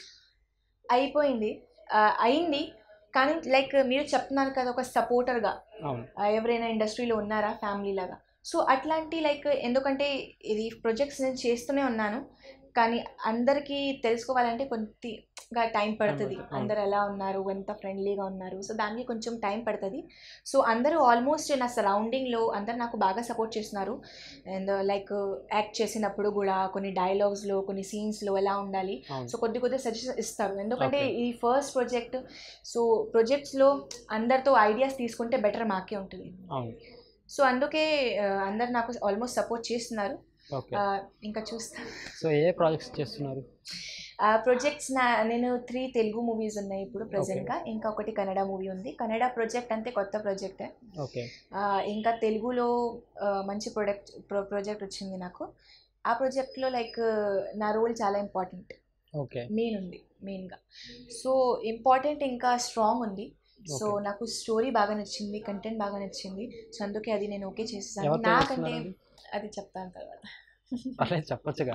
అయిపోయింది ఆ, అయింది కానీ లైక్ మీరు చెప్తున్నారు కదా ఒక సపోర్టర్గా
అవును
ఎవరైనా ఇండస్ట్రీలో ఉన్నారా ఫ్యామిలీ లాగా సో అట్లాంటి లైక్ ఎందుకంటే ఇది ప్రొజెక్ట్స్ నేను చేస్తూనే ఉన్నాను కానీ అందరికీ తెలుసుకోవాలంటే కొద్దిగా టైం పడుతుంది
అవును.
అందరు ఎలా ఉన్నారు ఎంత ఫ్రెండ్లీగా ఉన్నారు సో దానికి కొంచెం టైం పడుతుంది సో అందరూ ఆల్మోస్ట్ నా సరౌండింగ్లో అందరు నాకు బాగా సపోర్ట్ చేస్తున్నారు అండ్ లైక్ యాక్ట్ చేసినప్పుడు కూడా కొన్ని డైలాగ్స్లో కొన్ని సీన్స్లో ఎలా ఉండాలి
అవును
సో కొద్ది కొద్ది సజెషన్ ఇస్తారు ఎందుకంటే
Okay.
ఈ ఫస్ట్ ప్రాజెక్ట్ సో ప్రాజెక్ట్స్లో అందరితో ఐడియాస్ తీసుకుంటే బెటర్ మాకే ఉంటుంది
అవును
సో అందుకే ఆ, అందరు నాకు ఆల్మోస్ట్ సపోర్ట్ చేస్తున్నారు
ఓకే
ఆ, ఇంకా చూస్తాను
సో ఏ ప్రాజెక్ట్స్ చేస్తున్నారు
ప్రాజెక్ట్స్ నా నేను త్రీ తెలుగు మూవీస్ ఉన్నాయి ఇప్పుడు ప్రజెంట్గా ఇంకా ఒకటి కన్నడ మూవీ ఉంది కన్నడ ప్రాజెక్ట్ అంతే కొత్త ప్రాజెక్టే
ఓకే
ఇంకా తెలుగులో ఆ, మంచి ప్రొడక్ట్ ప్రాజెక్ట్ వచ్చింది నాకు ఆ ప్రాజెక్ట్లో లైక్ నా రోల్ చాలా ఇంపార్టెంట్
ఓకే
మెయిన్ ఉంది మెయిన్గా సో ఇంపార్టెంట్ ఇంకా స్ట్రాంగ్ ఉంది సో
Okay.
నాకు స్టోరీ బాగా నచ్చింది కంటెంట్ బాగా నచ్చింది సో అందుకే అది నేను ఓకే చేసేసాను
ఎవరితో
నాకంటే
చేస్తున్నారు
అది చెప్తాను తర్వాత
పర్లేదు చెప్పొచ్చుగా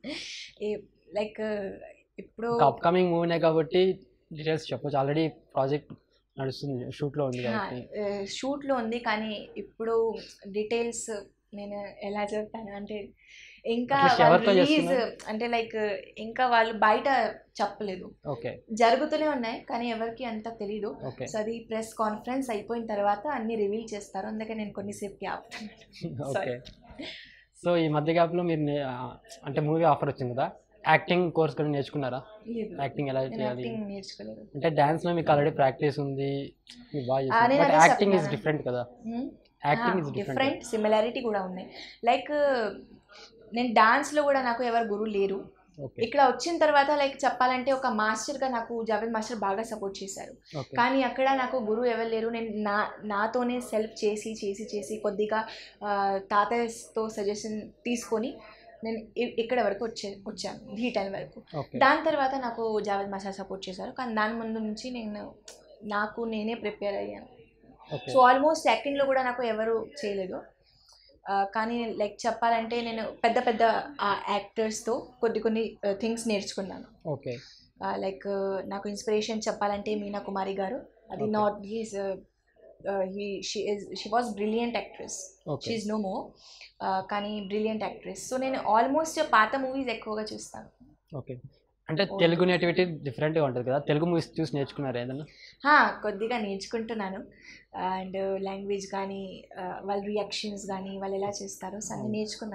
లైక్ ఇప్పుడు
అప్కమింగ్ మూవీనే కాబట్టి డీటెయిల్స్ చెప్పొచ్చు ఆల్రెడీ ప్రాజెక్ట్ నడుస్తుంది షూట్లో ఉంది కాబట్టి
షూట్లో ఉంది కానీ ఇప్పుడు డీటెయిల్స్ నేను ఎలా చెప్తాను అంటే ఇంకా
At least
వాళ్ళు
ఎవరితో
రిలీజ్
చేస్తున్నారు?
అంటే లైక్ ఇంకా వాళ్ళు బయట చెప్పలేదు
ఓకే
జరుగుతూనే ఉన్నాయి కానీ ఎవరికి అంత తెలీదు
ఓకే
సో అది ప్రెస్ కాన్ఫరెన్స్ అయిపోయిన తర్వాత అన్ని రివీల్ చేస్తారు అందుకే నేను కొన్నిసేపుకి ఆపుతున్నాను
ఓకే సో ఈ మధ్య గ్యాప్లో మీరు నే- ఆ, అంటే మూవీ ఆఫర్ వచ్చింది కదా యాక్టింగ్ కోర్స్ కూడా నేర్చుకున్నారా
లేదు.
యాక్టింగ్ ఎలా
నేను
చేయాలి
యాక్టింగ్ నేర్చుకోలేదు
అంటే డాన్స్ లో మీకు ఆల్రెడీ ప్రాక్టీస్ ఉంది మీరు బాగా
ఆ, నేను
బట్
అదే
యాక్టింగ్ ఇస్
చెప్తున్నాను.
డిఫరెంట్ కదా acting is different
different similarity కూడా ఉన్నాయి లైక్ నేను డాన్స్లో కూడా నాకు ఎవరు గురువు లేరు
ఓకే
ఇక్కడ వచ్చిన తర్వాత లైక్ చెప్పాలంటే ఒక మాస్టర్గా నాకు జావేద్ మాస్టర్ బాగా సపోర్ట్ చేశారు
ఓకే
కానీ అక్కడ నాకు గురువు ఎవరు లేరు నేను నా నాతోనే సెల్ఫ్ చేసి చేసి చేసి కొద్దిగా ఆ, తాతయ్యతో సజెషన్ తీసుకొని నేను ఇ- ఇక్కడ వరకు వచ్చే వచ్చాను ఈ టైం వరకు
ఓకే
దాని తర్వాత నాకు జావేద్ మాస్టర్ సపోర్ట్ చేశారు కానీ దాని ముందు నుంచి నేను నాకు నేనే ప్రిపేర్ అయ్యాను
ఓకే
సో ఆల్మోస్ట్ యాక్టింగ్లో కూడా నాకు ఎవరు చేయలేదు ఆ, కానీ లైక్ చెప్పాలంటే నేను పెద్ద పెద్ద యాక్టర్స్తో కొద్ది కొన్ని థింగ్స్ నేర్చుకున్నాను
ఓకే
లైక్ నాకు ఇన్స్పిరేషన్ చెప్పాలంటే మీనా కుమారి గారు అది
Okay.
Not he's he she is she was brilliant actress
okay
she no మో కానీ బ్రిలియంట్ యాక్ట్రెస్ సో నేను ఆల్మోస్ట్ పాత మూవీస్ ఎక్కువగా చూస్తాను
ఓకే అంటే తెలుగు నేటివిటీ డిఫరెంట్గా ఉంటుంది కదా తెలుగు మూవీస్ చూసి నేర్చుకున్నారు ఏదన్నా
హా, కొద్దిగా నేర్చుకుంటున్నాను అండ్ లాంగ్వేజ్ కానీ ఆ, వాళ్ళ రియాక్షన్స్ కానీ వాళ్ళు ఎలా చేస్తారో సో అన్ని నేర్చుకున్నాను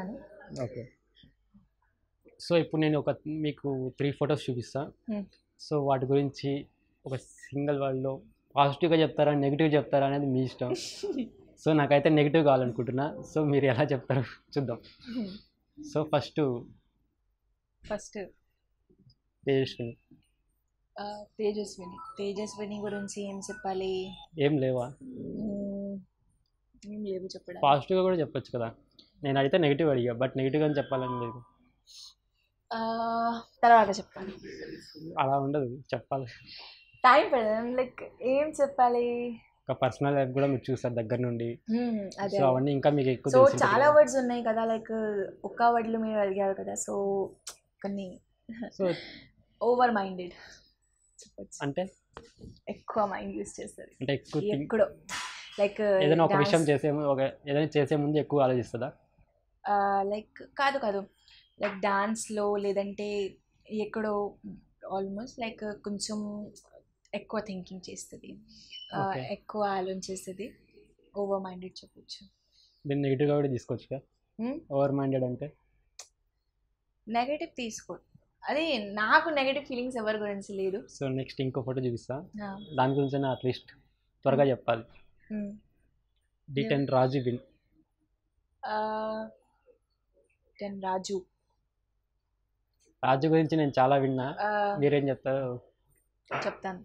ఓకే సో ఇప్పుడు నేను ఒక మీకు త్రీ ఫొటోస్ చూపిస్తా
Hmm.
సో వాటి గురించి ఒక సింగిల్ వర్డ్లో పాజిటివ్గా చెప్తారా నెగిటివ్ చెప్తారా అనేది మీ ఇష్టం సో నాకైతే నెగిటివ్ కావాలనుకుంటున్నా సో మీరు ఎలా చెప్తారో చూద్దాం so first
first
Tejaswini
Tejaswini Tejaswini గురించి ఏం చెప్పాలి
ఏం లేవా
మ్మ్. ఏం లేవు చెప్పడం
పాజిటివ్గా కూడా చెప్పొచ్చు కదా నేను అయితే నెగిటివ్ అడిగా బట్ నెగిటివ్ అని చెప్పాలని లేదు
ఆ, తర్వాత చెప్పాలి
అలా ఉండదు చెప్పాలి
టైం పెడదాం లైక్ ఏం చెప్పాలి
ఒక పర్సనల్ లైఫ్ కూడా మీరు చూస్తారు దగ్గర నుండి
మ్మ్, అదే
సో అవన్నీ ఇంకా మీకు ఎక్కువ
సో
తెలిసి
చాలా వర్డ్స్ ఉన్నాయి కదా లైక్ ఒక్క వర్డ్లు మీరు అడిగారు కదా సో కొన్ని
సో
ఓవర్ మైండెడ్ చెప్పచ్చు
అంటే
ఎక్కువ మైండ్ యూస్ చేస్తుంది
అంటే ఎక్కువ think-
ఎక్కడో లైక్
ఏదైనా ఒక విషయం చేసే ము- ఒక ఏదైనా చేసే ముందు ఎక్కువ ఆలోచిస్తుందా
లైక్ కాదు కాదు లైక్ డాన్స్లో లేదంటే ఎక్కడో ఆల్మోస్ట్ లైక్ కొంచెం ఎక్కువ థింకింగ్ చేస్తుంది ఆ,
Okay.
ఎక్కువ ఆలోచించేస్తుంది ఓవర్ మైండెడ్ చెప్పొచ్చు
దీన్ని నెగిటివ్గా కూడా తీసుకోవచ్చు
Hmm?
ఓవర్ మైండెడ్ అంటే
నెగటివ్ తీసుకో అది నాకు నెగటివ్ ఫీలింగ్స్ ఎవరి గురించి లేదు
సో నెక్స్ట్ ఇంకో ఫోటో చూపిస్తా
ఆ,
దాని గురించి అట్లీస్ట్ త్వరగా చెప్పాలి
మ్.
డి టెన్ రాజు విన్
ఆ, దెన్ రాజు
రాజు గురించి నేను చాలా విన్నా
ఆ,
మీరేం చెప్తారు
చెప్తాను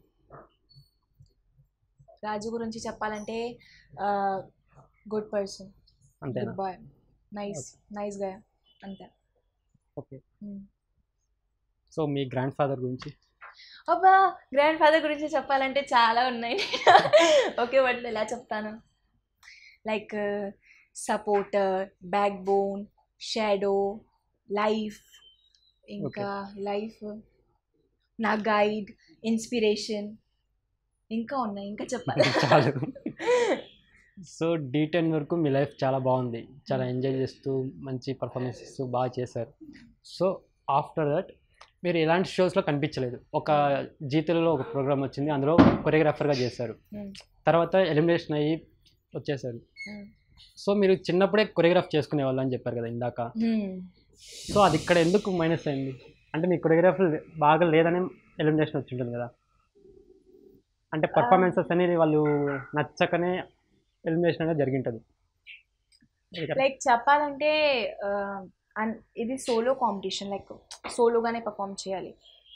రాజు గురించి చెప్పాలంటే గుడ్ పర్సన్
అంతేనా
గుడ్ బాయ్ నైస్ నైస్ గా అంతే
ఓకే
మ్.
సో మీ గ్రాండ్ ఫాదర్ గురించి
అబ్బా గ్రాండ్ ఫాదర్ గురించి చెప్పాలంటే చాలా ఉన్నాయి ఓకే వాటిలో ఎలా చెప్తాను like supporter backbone shadow life ఇంకా లైఫ్ నా గైడ్ ఇన్స్పిరేషన్ ఇంకా ఉన్నాయి ఇంకా చెప్పాలి
చాలు సో డి టెన్ వరకు మీ లైఫ్ చాలా బాగుంది చాలా ఎంజాయ్ చేస్తూ మంచి పర్ఫార్మెన్స్ ఇస్తూ బాగా చేశారు సో ఆఫ్టర్ దట్ మీరు ఎలాంటి షోస్లో కనిపించలేదు ఒక జీతలలో ఒక ప్రోగ్రామ్ వచ్చింది అందులో కొరియోగ్రాఫర్గా చేశారు
Hmm.
తర్వాత ఎలిమినేషన్ అయ్యి వచ్చేసారు
Hmm.
సో మీరు చిన్నప్పుడే కొరియోగ్రాఫ్ చేసుకునే వాళ్ళు అని చెప్పారు కదా ఇందాక
Hmm.
సో అది ఇక్కడ ఎందుకు మైనస్ అయింది అంటే మీ కొరియోగ్రాఫర్ బాగా లేదని ఎలిమినేషన్ వచ్చి ఉంటుంది కదా అంటే పర్ఫార్మెన్సెస్ అనేది వాళ్ళు నచ్చకనే ఎలిమినేషన్ అనేది జరిగింటుంది
లైక్ చెప్పాలంటే ఆ, అన్- ఇది సోలో కాంపిటీషన్ లైక్ సోలోగానే పర్ఫామ్ చేయాలి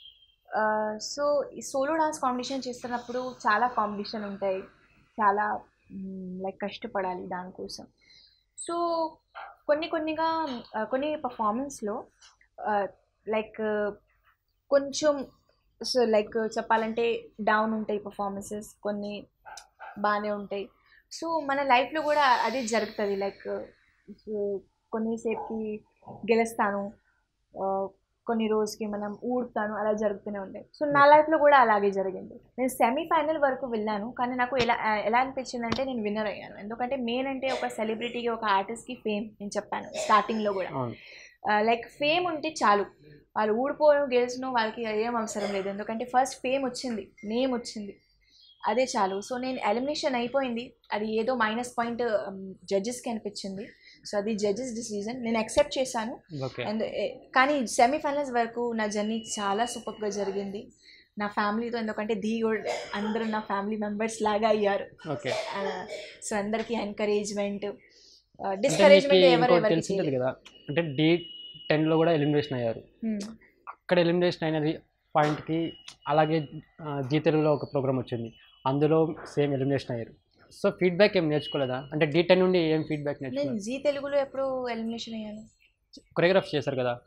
సో ఈ సోలో డాన్స్ కాంపిటీషన్ చేస్తున్నప్పుడు చాలా కాంపిటీషన్ ఉంటాయి చాలా లైక్ కష్టపడాలి దానికోసం సో కొన్ని కొన్నిగా ఆ, కొన్ని పర్ఫార్మెన్స్లో లైక్ కొంచెం సో లైక్ చెప్పాలంటే డౌన్ ఉంటాయి పర్ఫార్మెన్సెస్ కొన్ని బాగానే ఉంటాయి సో మన లైఫ్లో కూడా అదే జరుగుతుంది లైక్ కొన్నిసేపుకి గెలుస్తాను ఆ, కొన్ని రోజుకి మనం ఊడుతాను అలా జరుగుతూనే ఉంటాయి సో నా లైఫ్లో కూడా అలాగే జరిగింది నేను సెమీఫైనల్ వరకు వెళ్ళాను కానీ నాకు ఎలా ఎలా అనిపించింది అంటే నేను విన్నర్ అయ్యాను ఎందుకంటే మెయిన్ అంటే ఒక సెలబ్రిటీకి ఒక ఆర్టిస్ట్కి ఫేమ్ నేను చెప్పాను స్టార్టింగ్లో కూడా
అవును
లైక్ ఫేమ్ ఉంటే చాలు వాళ్ళు ఊడిపోను గెలిచినో వాళ్ళకి ఏం అవసరం లేదు ఎందుకంటే ఫస్ట్ ఫేమ్ వచ్చింది నేమ్ వచ్చింది అదే చాలు సో నేను ఎలిమినేషన్ అయిపోయింది అది ఏదో మైనస్ పాయింట్ జడ్జెస్కి అనిపించింది సో అది జడ్జెస్ డిసిజన్ నేను యాక్సెప్ట్ చేశాను
ఓకే
అండ్ కానీ సెమీఫైనల్స్ వరకు నా జర్నీ చాలా సూపర్గా జరిగింది నా ఫ్యామిలీతో ఎందుకంటే ది కూడా అందరూ నా ఫ్యామిలీ మెంబర్స్ లాగా అయ్యారు
ఓకే
సో అందరికీ ఎంకరేజ్మెంట్
అంటే మీకు
డిస్కరేజ్మెంట్ ఎవరు
ఇంకోటి
ఎవరికి
తెలిసింటుంది కదా అంటే డి టెన్లో కూడా ఎలిమినేషన్ అయ్యారు
చేయలేదు.
అక్కడ ఎలిమినేషన్ అయిన పాయింట్కి అలాగే ఆ, జీ తెలుగులో ఒక ప్రోగ్రామ్ వచ్చింది అందులో సేమ్ ఎలిమినేషన్ అయ్యారు సో ఫీడ్బ్యాక్ ఏం నేర్చుకోలేదా అంటే డి టెన్ నుండి ఏం ఫీడ్బ్యాక్
నేను
నేర్చుకున్నారు
జీ తెలుగులో ఎప్పుడు ఎలిమినేషన్ అయ్యాను
కొరియోగ్రాఫ్ చేశారు కదా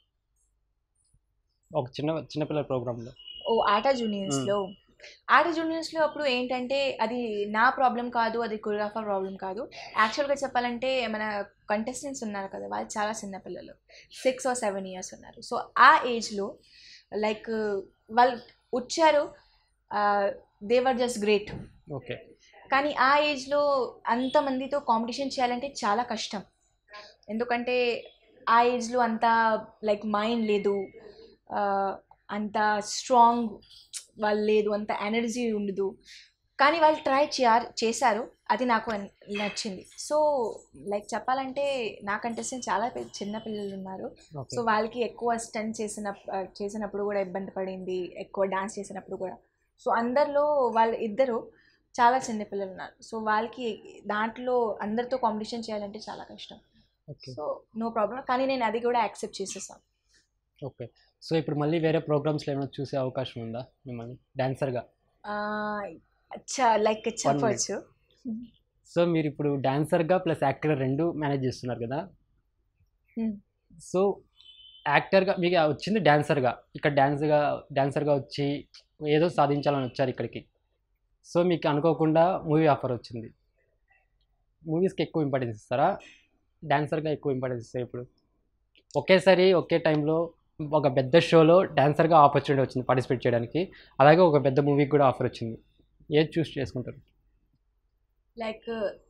ఒక చిన్న చిన్నపిల్లల ప్రోగ్రాంలో
ఓ ఆటా జూనియర్స్లో ఆటా జూనియర్స్లో అప్పుడు ఏంటంటే అది నా ప్రాబ్లం కాదు అది కొరియోగ్రాఫర్ ప్రాబ్లం కాదు యాక్చువల్గా చెప్పాలంటే మన కంటెస్టెంట్స్ ఉన్నారు కదా వాళ్ళు చాలా చిన్న పిల్లలు సిక్స్ ఆర్ సెవెన్ ఇయర్స్ ఉన్నారు సో ఆ ఏజ్లో లైక్ వాళ్ళు వచ్చారు దేవర్ జస్ట్ గ్రేట్
ఓకే
కానీ ఆ ఏజ్లో అంతమందితో కాంపిటీషన్ చేయాలంటే చాలా కష్టం ఎందుకంటే ఆ ఏజ్లో అంత లైక్ మైండ్ లేదు ఆ, అంత స్ట్రాంగ్ వాళ్ళు లేదు అంత ఎనర్జీ ఉండదు కానీ వాళ్ళు ట్రై చేయారు చేశారు అది నాకు అన్- నచ్చింది సో లైక్ చెప్పాలంటే నా కంటెస్టెంట్ చాలా పెద్ద చిన్న పిల్లలు ఉన్నారు సో
ఓకే
వాళ్ళకి ఎక్కువ స్టంట్ చేసిన చేసినప్పుడు కూడా ఇబ్బంది పడింది ఎక్కువ డాన్స్ చేసినప్పుడు కూడా సో అందరిలో వాళ్ళు ఇద్దరు చాలా చిన్న పిల్లలు ఉన్నారు సో వాళ్ళకి దాంట్లో అందరితో కాంపిటీషన్ చేయాలంటే చాలా కష్టం
ఓకే
సో నో ప్రాబ్లం కానీ నేను అది కూడా యాక్సెప్ట్ చేసేసాను
ఓకే సో ఇప్పుడు మళ్ళీ వేరే ప్రోగ్రామ్స్లో ఏమైనా చూసే అవకాశం ఉందా మిమ్మల్ని డాన్సర్గా
లైక్ చెప్పవచ్చు
సో మీరు ఇప్పుడు డాన్సర్గా ప్లస్ యాక్టర్గా రెండు మేనేజ్ చేస్తున్నారు కదా
Hmm.
సో యాక్టర్గా మీకు వచ్చింది డాన్సర్గా ఇక్కడ డాన్స్గా డాన్సర్గా వచ్చి ఏదో సాధించాలని వచ్చారు ఇక్కడికి సో మీకు అనుకోకుండా మూవీ ఆఫర్ వచ్చింది మూవీస్కి ఎక్కువ ఇంపార్టెన్స్ ఇస్తారా డాన్సర్గా ఎక్కువ ఇంపార్టెన్స్ ఇస్తారు ఇప్పుడు ఒకేసారి ఒకే టైంలో ఒక పెద్ద షోలో డాన్సర్గా ఆపర్చునిటీ వచ్చింది పార్టిసిపేట్ చేయడానికి అలాగే ఒక పెద్ద మూవీకి కూడా ఆఫర్ వచ్చింది ఏది చూస్ చేసుకుంటారు
లైక్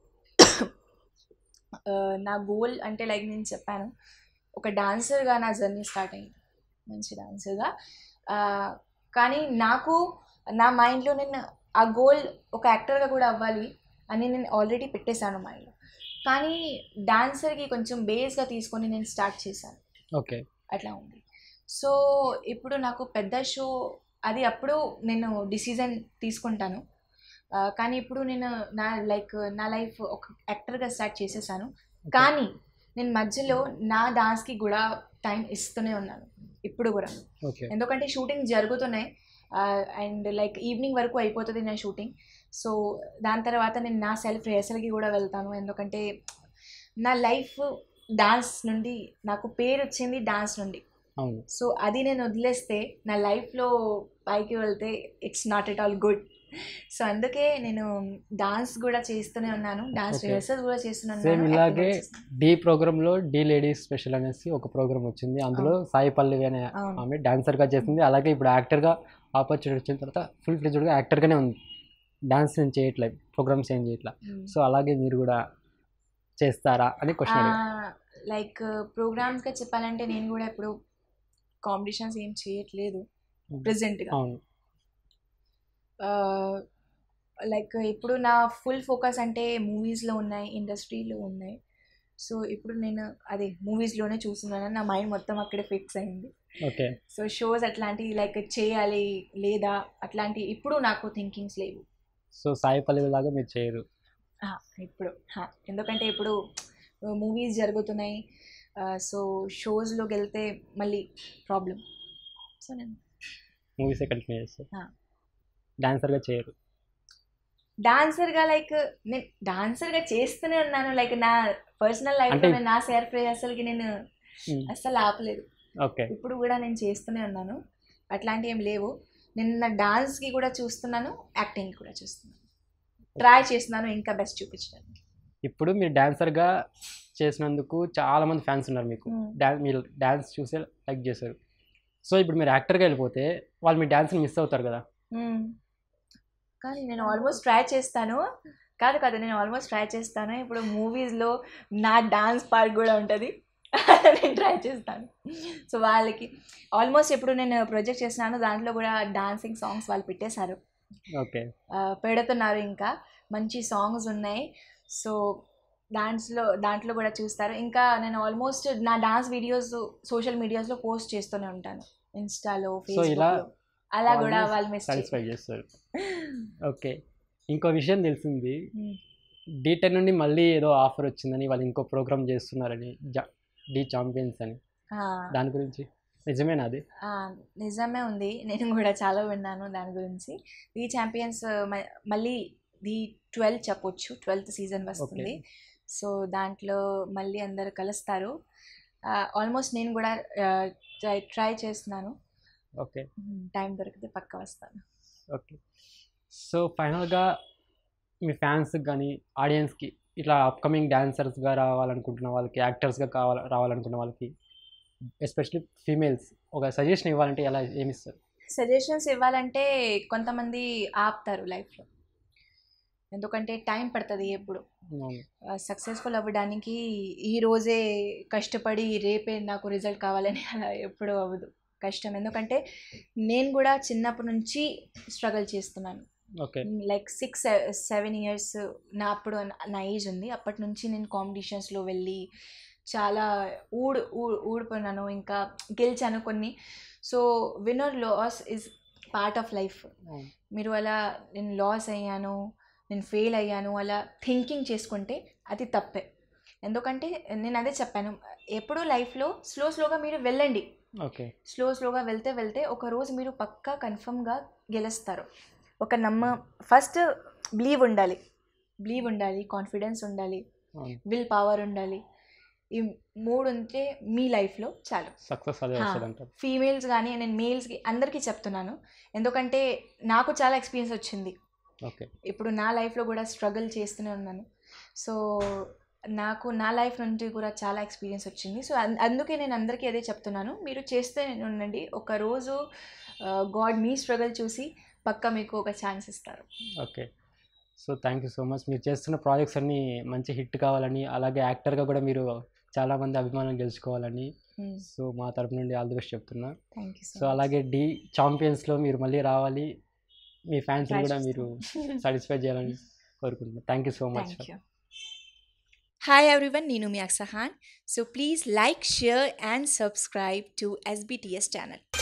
నా గోల్ అంటే లైక్ నేను చెప్పాను ఒక డాన్సర్గా నా జర్నీ స్టార్ట్ అయింది మంచి డాన్సర్గా కానీ నాకు నా మైండ్లో నేను ఆ గోల్ ఒక యాక్టర్గా కూడా అవ్వాలి అని నేను ఆల్రెడీ పెట్టేశాను మైండ్లో కానీ డాన్సర్కి కొంచెం బేస్గా తీసుకొని నేను స్టార్ట్ చేశాను
ఓకే
అట్లా ఉంది సో ఇప్పుడు నాకు పెద్ద షో అది అప్పుడు నేను డిసిజన్ తీసుకుంటాను ఆ, కానీ ఇప్పుడు నేను నా లైక్ నా లైఫ్ ఒక యాక్టర్గా స్టార్ట్ చేసేసాను కానీ నేను మధ్యలో నా డాన్స్కి కూడా టైం ఇస్తూనే ఉన్నాను ఇప్పుడు కూడా
ఓకే
ఎందుకంటే షూటింగ్ జరుగుతున్నాయి అండ్ లైక్ ఈవినింగ్ వరకు అయిపోతుంది నా షూటింగ్ సో దాని తర్వాత నేను నా సెల్ఫ్ రిహర్సల్కి కూడా వెళ్తాను ఎందుకంటే నా లైఫ్ డాన్స్ నుండి నాకు పేరు వచ్చింది డాన్స్ నుండి
అవును
సో అది నేను వదిలేస్తే నా లైఫ్లో పైకి వెళ్తే it's not at all good so అందుకే నేను డాన్స్ కూడా చేస్తూనే ఉన్నాను డాన్స్
Okay.
రిహర్సల్ కూడా చేస్తున్నాను
సేమ్
acting
ఇలాగే
కూడా చేస్తున్నాను.
డి ప్రోగ్రాంలో డి లేడీస్ స్పెషల్ అనేసి ఒక ప్రోగ్రామ్ వచ్చింది అందులో సాయి పల్లవి అనే
అవును.
ఆమె డాన్సర్గా చేసింది అలాగే ఇప్పుడు యాక్టర్గా ఆపర్చునిటీ వచ్చిన తర్వాత ఫుల్ ఫ్లెజ్డ్గా యాక్టర్గానే ఉంది డాన్స్ నేను చేయట్లేదు ప్రోగ్రామ్స్ ఏం చేయట్లా
Mm.
సో అలాగే మీరు కూడా చేస్తారా అని క్వశ్చన్
లైక్ ప్రోగ్రామ్స్గా చెప్పాలంటే నేను కూడా ఇప్పుడు కాంపిటీషన్స్ ఏం చేయట్లేదు
Mm.
ప్రెసెంట్గా
అవును
లైక్ ఇప్పుడు నా ఫుల్ ఫోకస్ అంటే మూవీస్లో ఉన్నాయి ఇండస్ట్రీలో ఉన్నాయి సో ఇప్పుడు నేను అదే మూవీస్లోనే చూస్తున్నాను నా మైండ్ మొత్తం అక్కడే ఫిక్స్ అయింది
ఓకే
సో షోస్ అట్లాంటివి లైక్ చేయాలి లేదా అట్లాంటి ఇప్పుడు నాకు థింకింగ్స్ లేవు
సో సాయి పల్లవి లాగా మీరు చేయరు
ఆ, ఇప్పుడు హా, ఎందుకంటే ఇప్పుడు మూవీస్ జరుగుతున్నాయి సో షోస్లోకి వెళ్తే మళ్ళీ ప్రాబ్లం సో నేను
మూవీసే కంటిన్యూ చేస్తారు
ఆ.
డాన్సర్గా చేయరు
డాన్సర్గా లైక్ నేను డాన్సర్గా చేస్తూనే ఉన్నాను లైక్ నా పర్సనల్ లైఫ్లో
అంటే-
నేను నా సెల్ఫ్ అసలుకి నేను
Mm.
అస్సలు ఆపలేదు
ఓకే
ఇప్పుడు కూడా నేను చేస్తూనే ఉన్నాను అట్లాంటివి ఏం లేవు నేను నా డాన్స్కి కూడా చూస్తున్నాను యాక్టింగ్కి కూడా చూస్తున్నాను ట్రై చేస్తున్నాను ఇంకా బెస్ట్ చూపించడానికి
ఇప్పుడు మీరు డాన్సర్గా చేసినందుకు చాలా మంది ఫ్యాన్స్ ఉన్నారు మీకు
Mm.
డా మీరు డాన్స్ చూసే లైక్ చేశారు సో ఇప్పుడు మీరు యాక్టర్గా వెళ్ళిపోతే వాళ్ళు మీ డాన్స్ని మిస్ అవుతారు కదా
మ్మ్. కానీ నేను ఆల్మోస్ట్ ట్రై చేస్తాను కాదు కాదు నేను ఆల్మోస్ట్ ట్రై చేస్తాను ఇప్పుడు మూవీస్లో నా డాన్స్ పార్ట్ కూడా ఉంటుంది నేను ట్రై చేస్తాను సో వాళ్ళకి ఆల్మోస్ట్ ఇప్పుడు నేను ప్రొజెక్ట్ చేస్తున్నాను దాంట్లో కూడా డాన్సింగ్ సాంగ్స్ వాళ్ళు పెట్టేశారు
ఓకే
ఆ, పెడుతున్నారు ఇంకా మంచి సాంగ్స్ ఉన్నాయి సో డాన్స్లో దాంట్లో కూడా చూస్తారు ఇంకా నేను ఆల్మోస్ట్ నా డాన్స్ వీడియోస్ సోషల్ మీడియాస్లో పోస్ట్ చేస్తూనే ఉంటాను ఇన్స్టాలో
సో ఇలా
ఫేస్బుక్లో అలా కూడా వాళ్ళు మిస్
సాటిస్ఫై చేస్తారు ఓకే ఇంకో విషయం తెలిసింది డి టెన్ నుండి మళ్ళీ ఏదో ఆఫర్ వచ్చిందని వాళ్ళు ఇంకో ప్రోగ్రామ్ చేస్తున్నారని జా డి ఛాంపియన్స్ అని దాని గురించి నిజమేనా అది
నిజమే ఉంది నేను కూడా చాలా విన్నాను దాని గురించి ఈ ఛాంపియన్స్ మళ్ళీ ది ట్వెల్త్ చెప్పొచ్చు ట్వెల్త్ సీజన్ వస్తుంది సో దాంట్లో మళ్ళీ అందరు కలుస్తారు ఆల్మోస్ట్ నేను కూడా ట్రై ట్రై చేస్తున్నాను
ఓకే
టైం దొరికితే పక్క వస్తాను
ఓకే సో ఫైనల్గా మీ ఫ్యాన్స్కి కానీ ఆడియన్స్కి ఇట్లా అప్కమింగ్ డాన్సర్స్గా రావాలనుకుంటున్న వాళ్ళకి యాక్టర్స్గా కావాల రావాలనుకున్న వాళ్ళకి ఎస్పెషల్లీ ఫీమేల్స్ ఒక సజెషన్ ఇవ్వాలంటే ఎలా ఏమి ఇస్తారు
సజెషన్స్ ఇవ్వాలంటే కొంతమంది ఆపుతారు లైఫ్లో ఎందుకంటే టైం పడుతుంది ఎప్పుడు
అవును.
సక్సెస్ఫుల్ అవ్వడానికి ఈ రోజే కష్టపడి రేపే నాకు రిజల్ట్ కావాలని అలా ఎప్పుడూ అవ్వదు కష్టం ఎందుకంటే నేను కూడా చిన్నప్పటి నుంచి స్ట్రగుల్ చేస్తున్నాను
okay
like six seven years నా అప్పుడు నా ఏజ్ ఉంది అప్పటి నుంచి నేను కాంపిటీషన్స్లో వెళ్ళి చాలా ఊడు ఊ- ఊడిపోయినాను ఇంకా గెలిచాను కొన్ని so winner loss is part of life మీరు అలా నేను లాస్ అయ్యాను నేను ఫెయిల్ అయ్యాను అలా థింకింగ్ చేసుకుంటే అది తప్పే ఎందుకంటే నేను అదే చెప్పాను ఎప్పుడూ లైఫ్లో స్లో స్లోగా మీరు వెళ్ళండి
ఓకే
స్లో స్లోగా వెళ్తే వెళ్తే ఒక రోజు మీరు పక్కా కన్ఫర్మ్గా గెలుస్తారు ఒక నమ్మ ఫస్ట్ బిలీవ్ ఉండాలి బిలీవ్ ఉండాలి కాన్ఫిడెన్స్ ఉండాలి విల్ పవర్ ఉండాలి ఈ మూడు ఉంటే మీ లైఫ్లో చాలు
సక్సెస్ అదే
హా.
వస్తుంది అంటారు
ఫీమేల్స్ కానీ నేను మేల్స్కి అందరికీ చెప్తున్నాను ఎందుకంటే నాకు చాలా ఎక్స్పీరియన్స్ వచ్చింది
ఓకే
ఇప్పుడు నా లైఫ్లో కూడా స్ట్రగుల్ చేస్తూనే ఉన్నాను సో నాకు నా లైఫ్ నుండి కూడా చాలా ఎక్స్పీరియన్స్ వచ్చింది సో అన్- అందుకే నేను అందరికీ అదే చెప్తున్నాను మీరు చేస్తే ఉండండి ఒక రోజు గాడ్ మీ స్ట్రగుల్ చూసి పక్క మీకు ఒక ఛాన్స్ ఇస్తారు
okay so thank you so much మీరు చేస్తున్న ప్రాజెక్ట్స్ అన్నీ మంచి హిట్ కావాలని అలాగే యాక్టర్గా కూడా మీరు చాలామంది అభిమానం గెలుచుకోవాలని సో మా తరపు నుండి ఆల్ ది బెస్ట్ చెప్తున్నా
థ్యాంక్ యూ
సో అలాగే డి ఛాంపియన్స్లో మీరు మళ్ళీ రావాలి మీ ఫ్యాన్స్ కూడా మీరు సాటిస్ఫై చేయాలని కోరుకుంటున్నాను thank you so much
thank you hi everyone నేను మీ అక్సహాన్ so please like share and subscribe to SBTS channel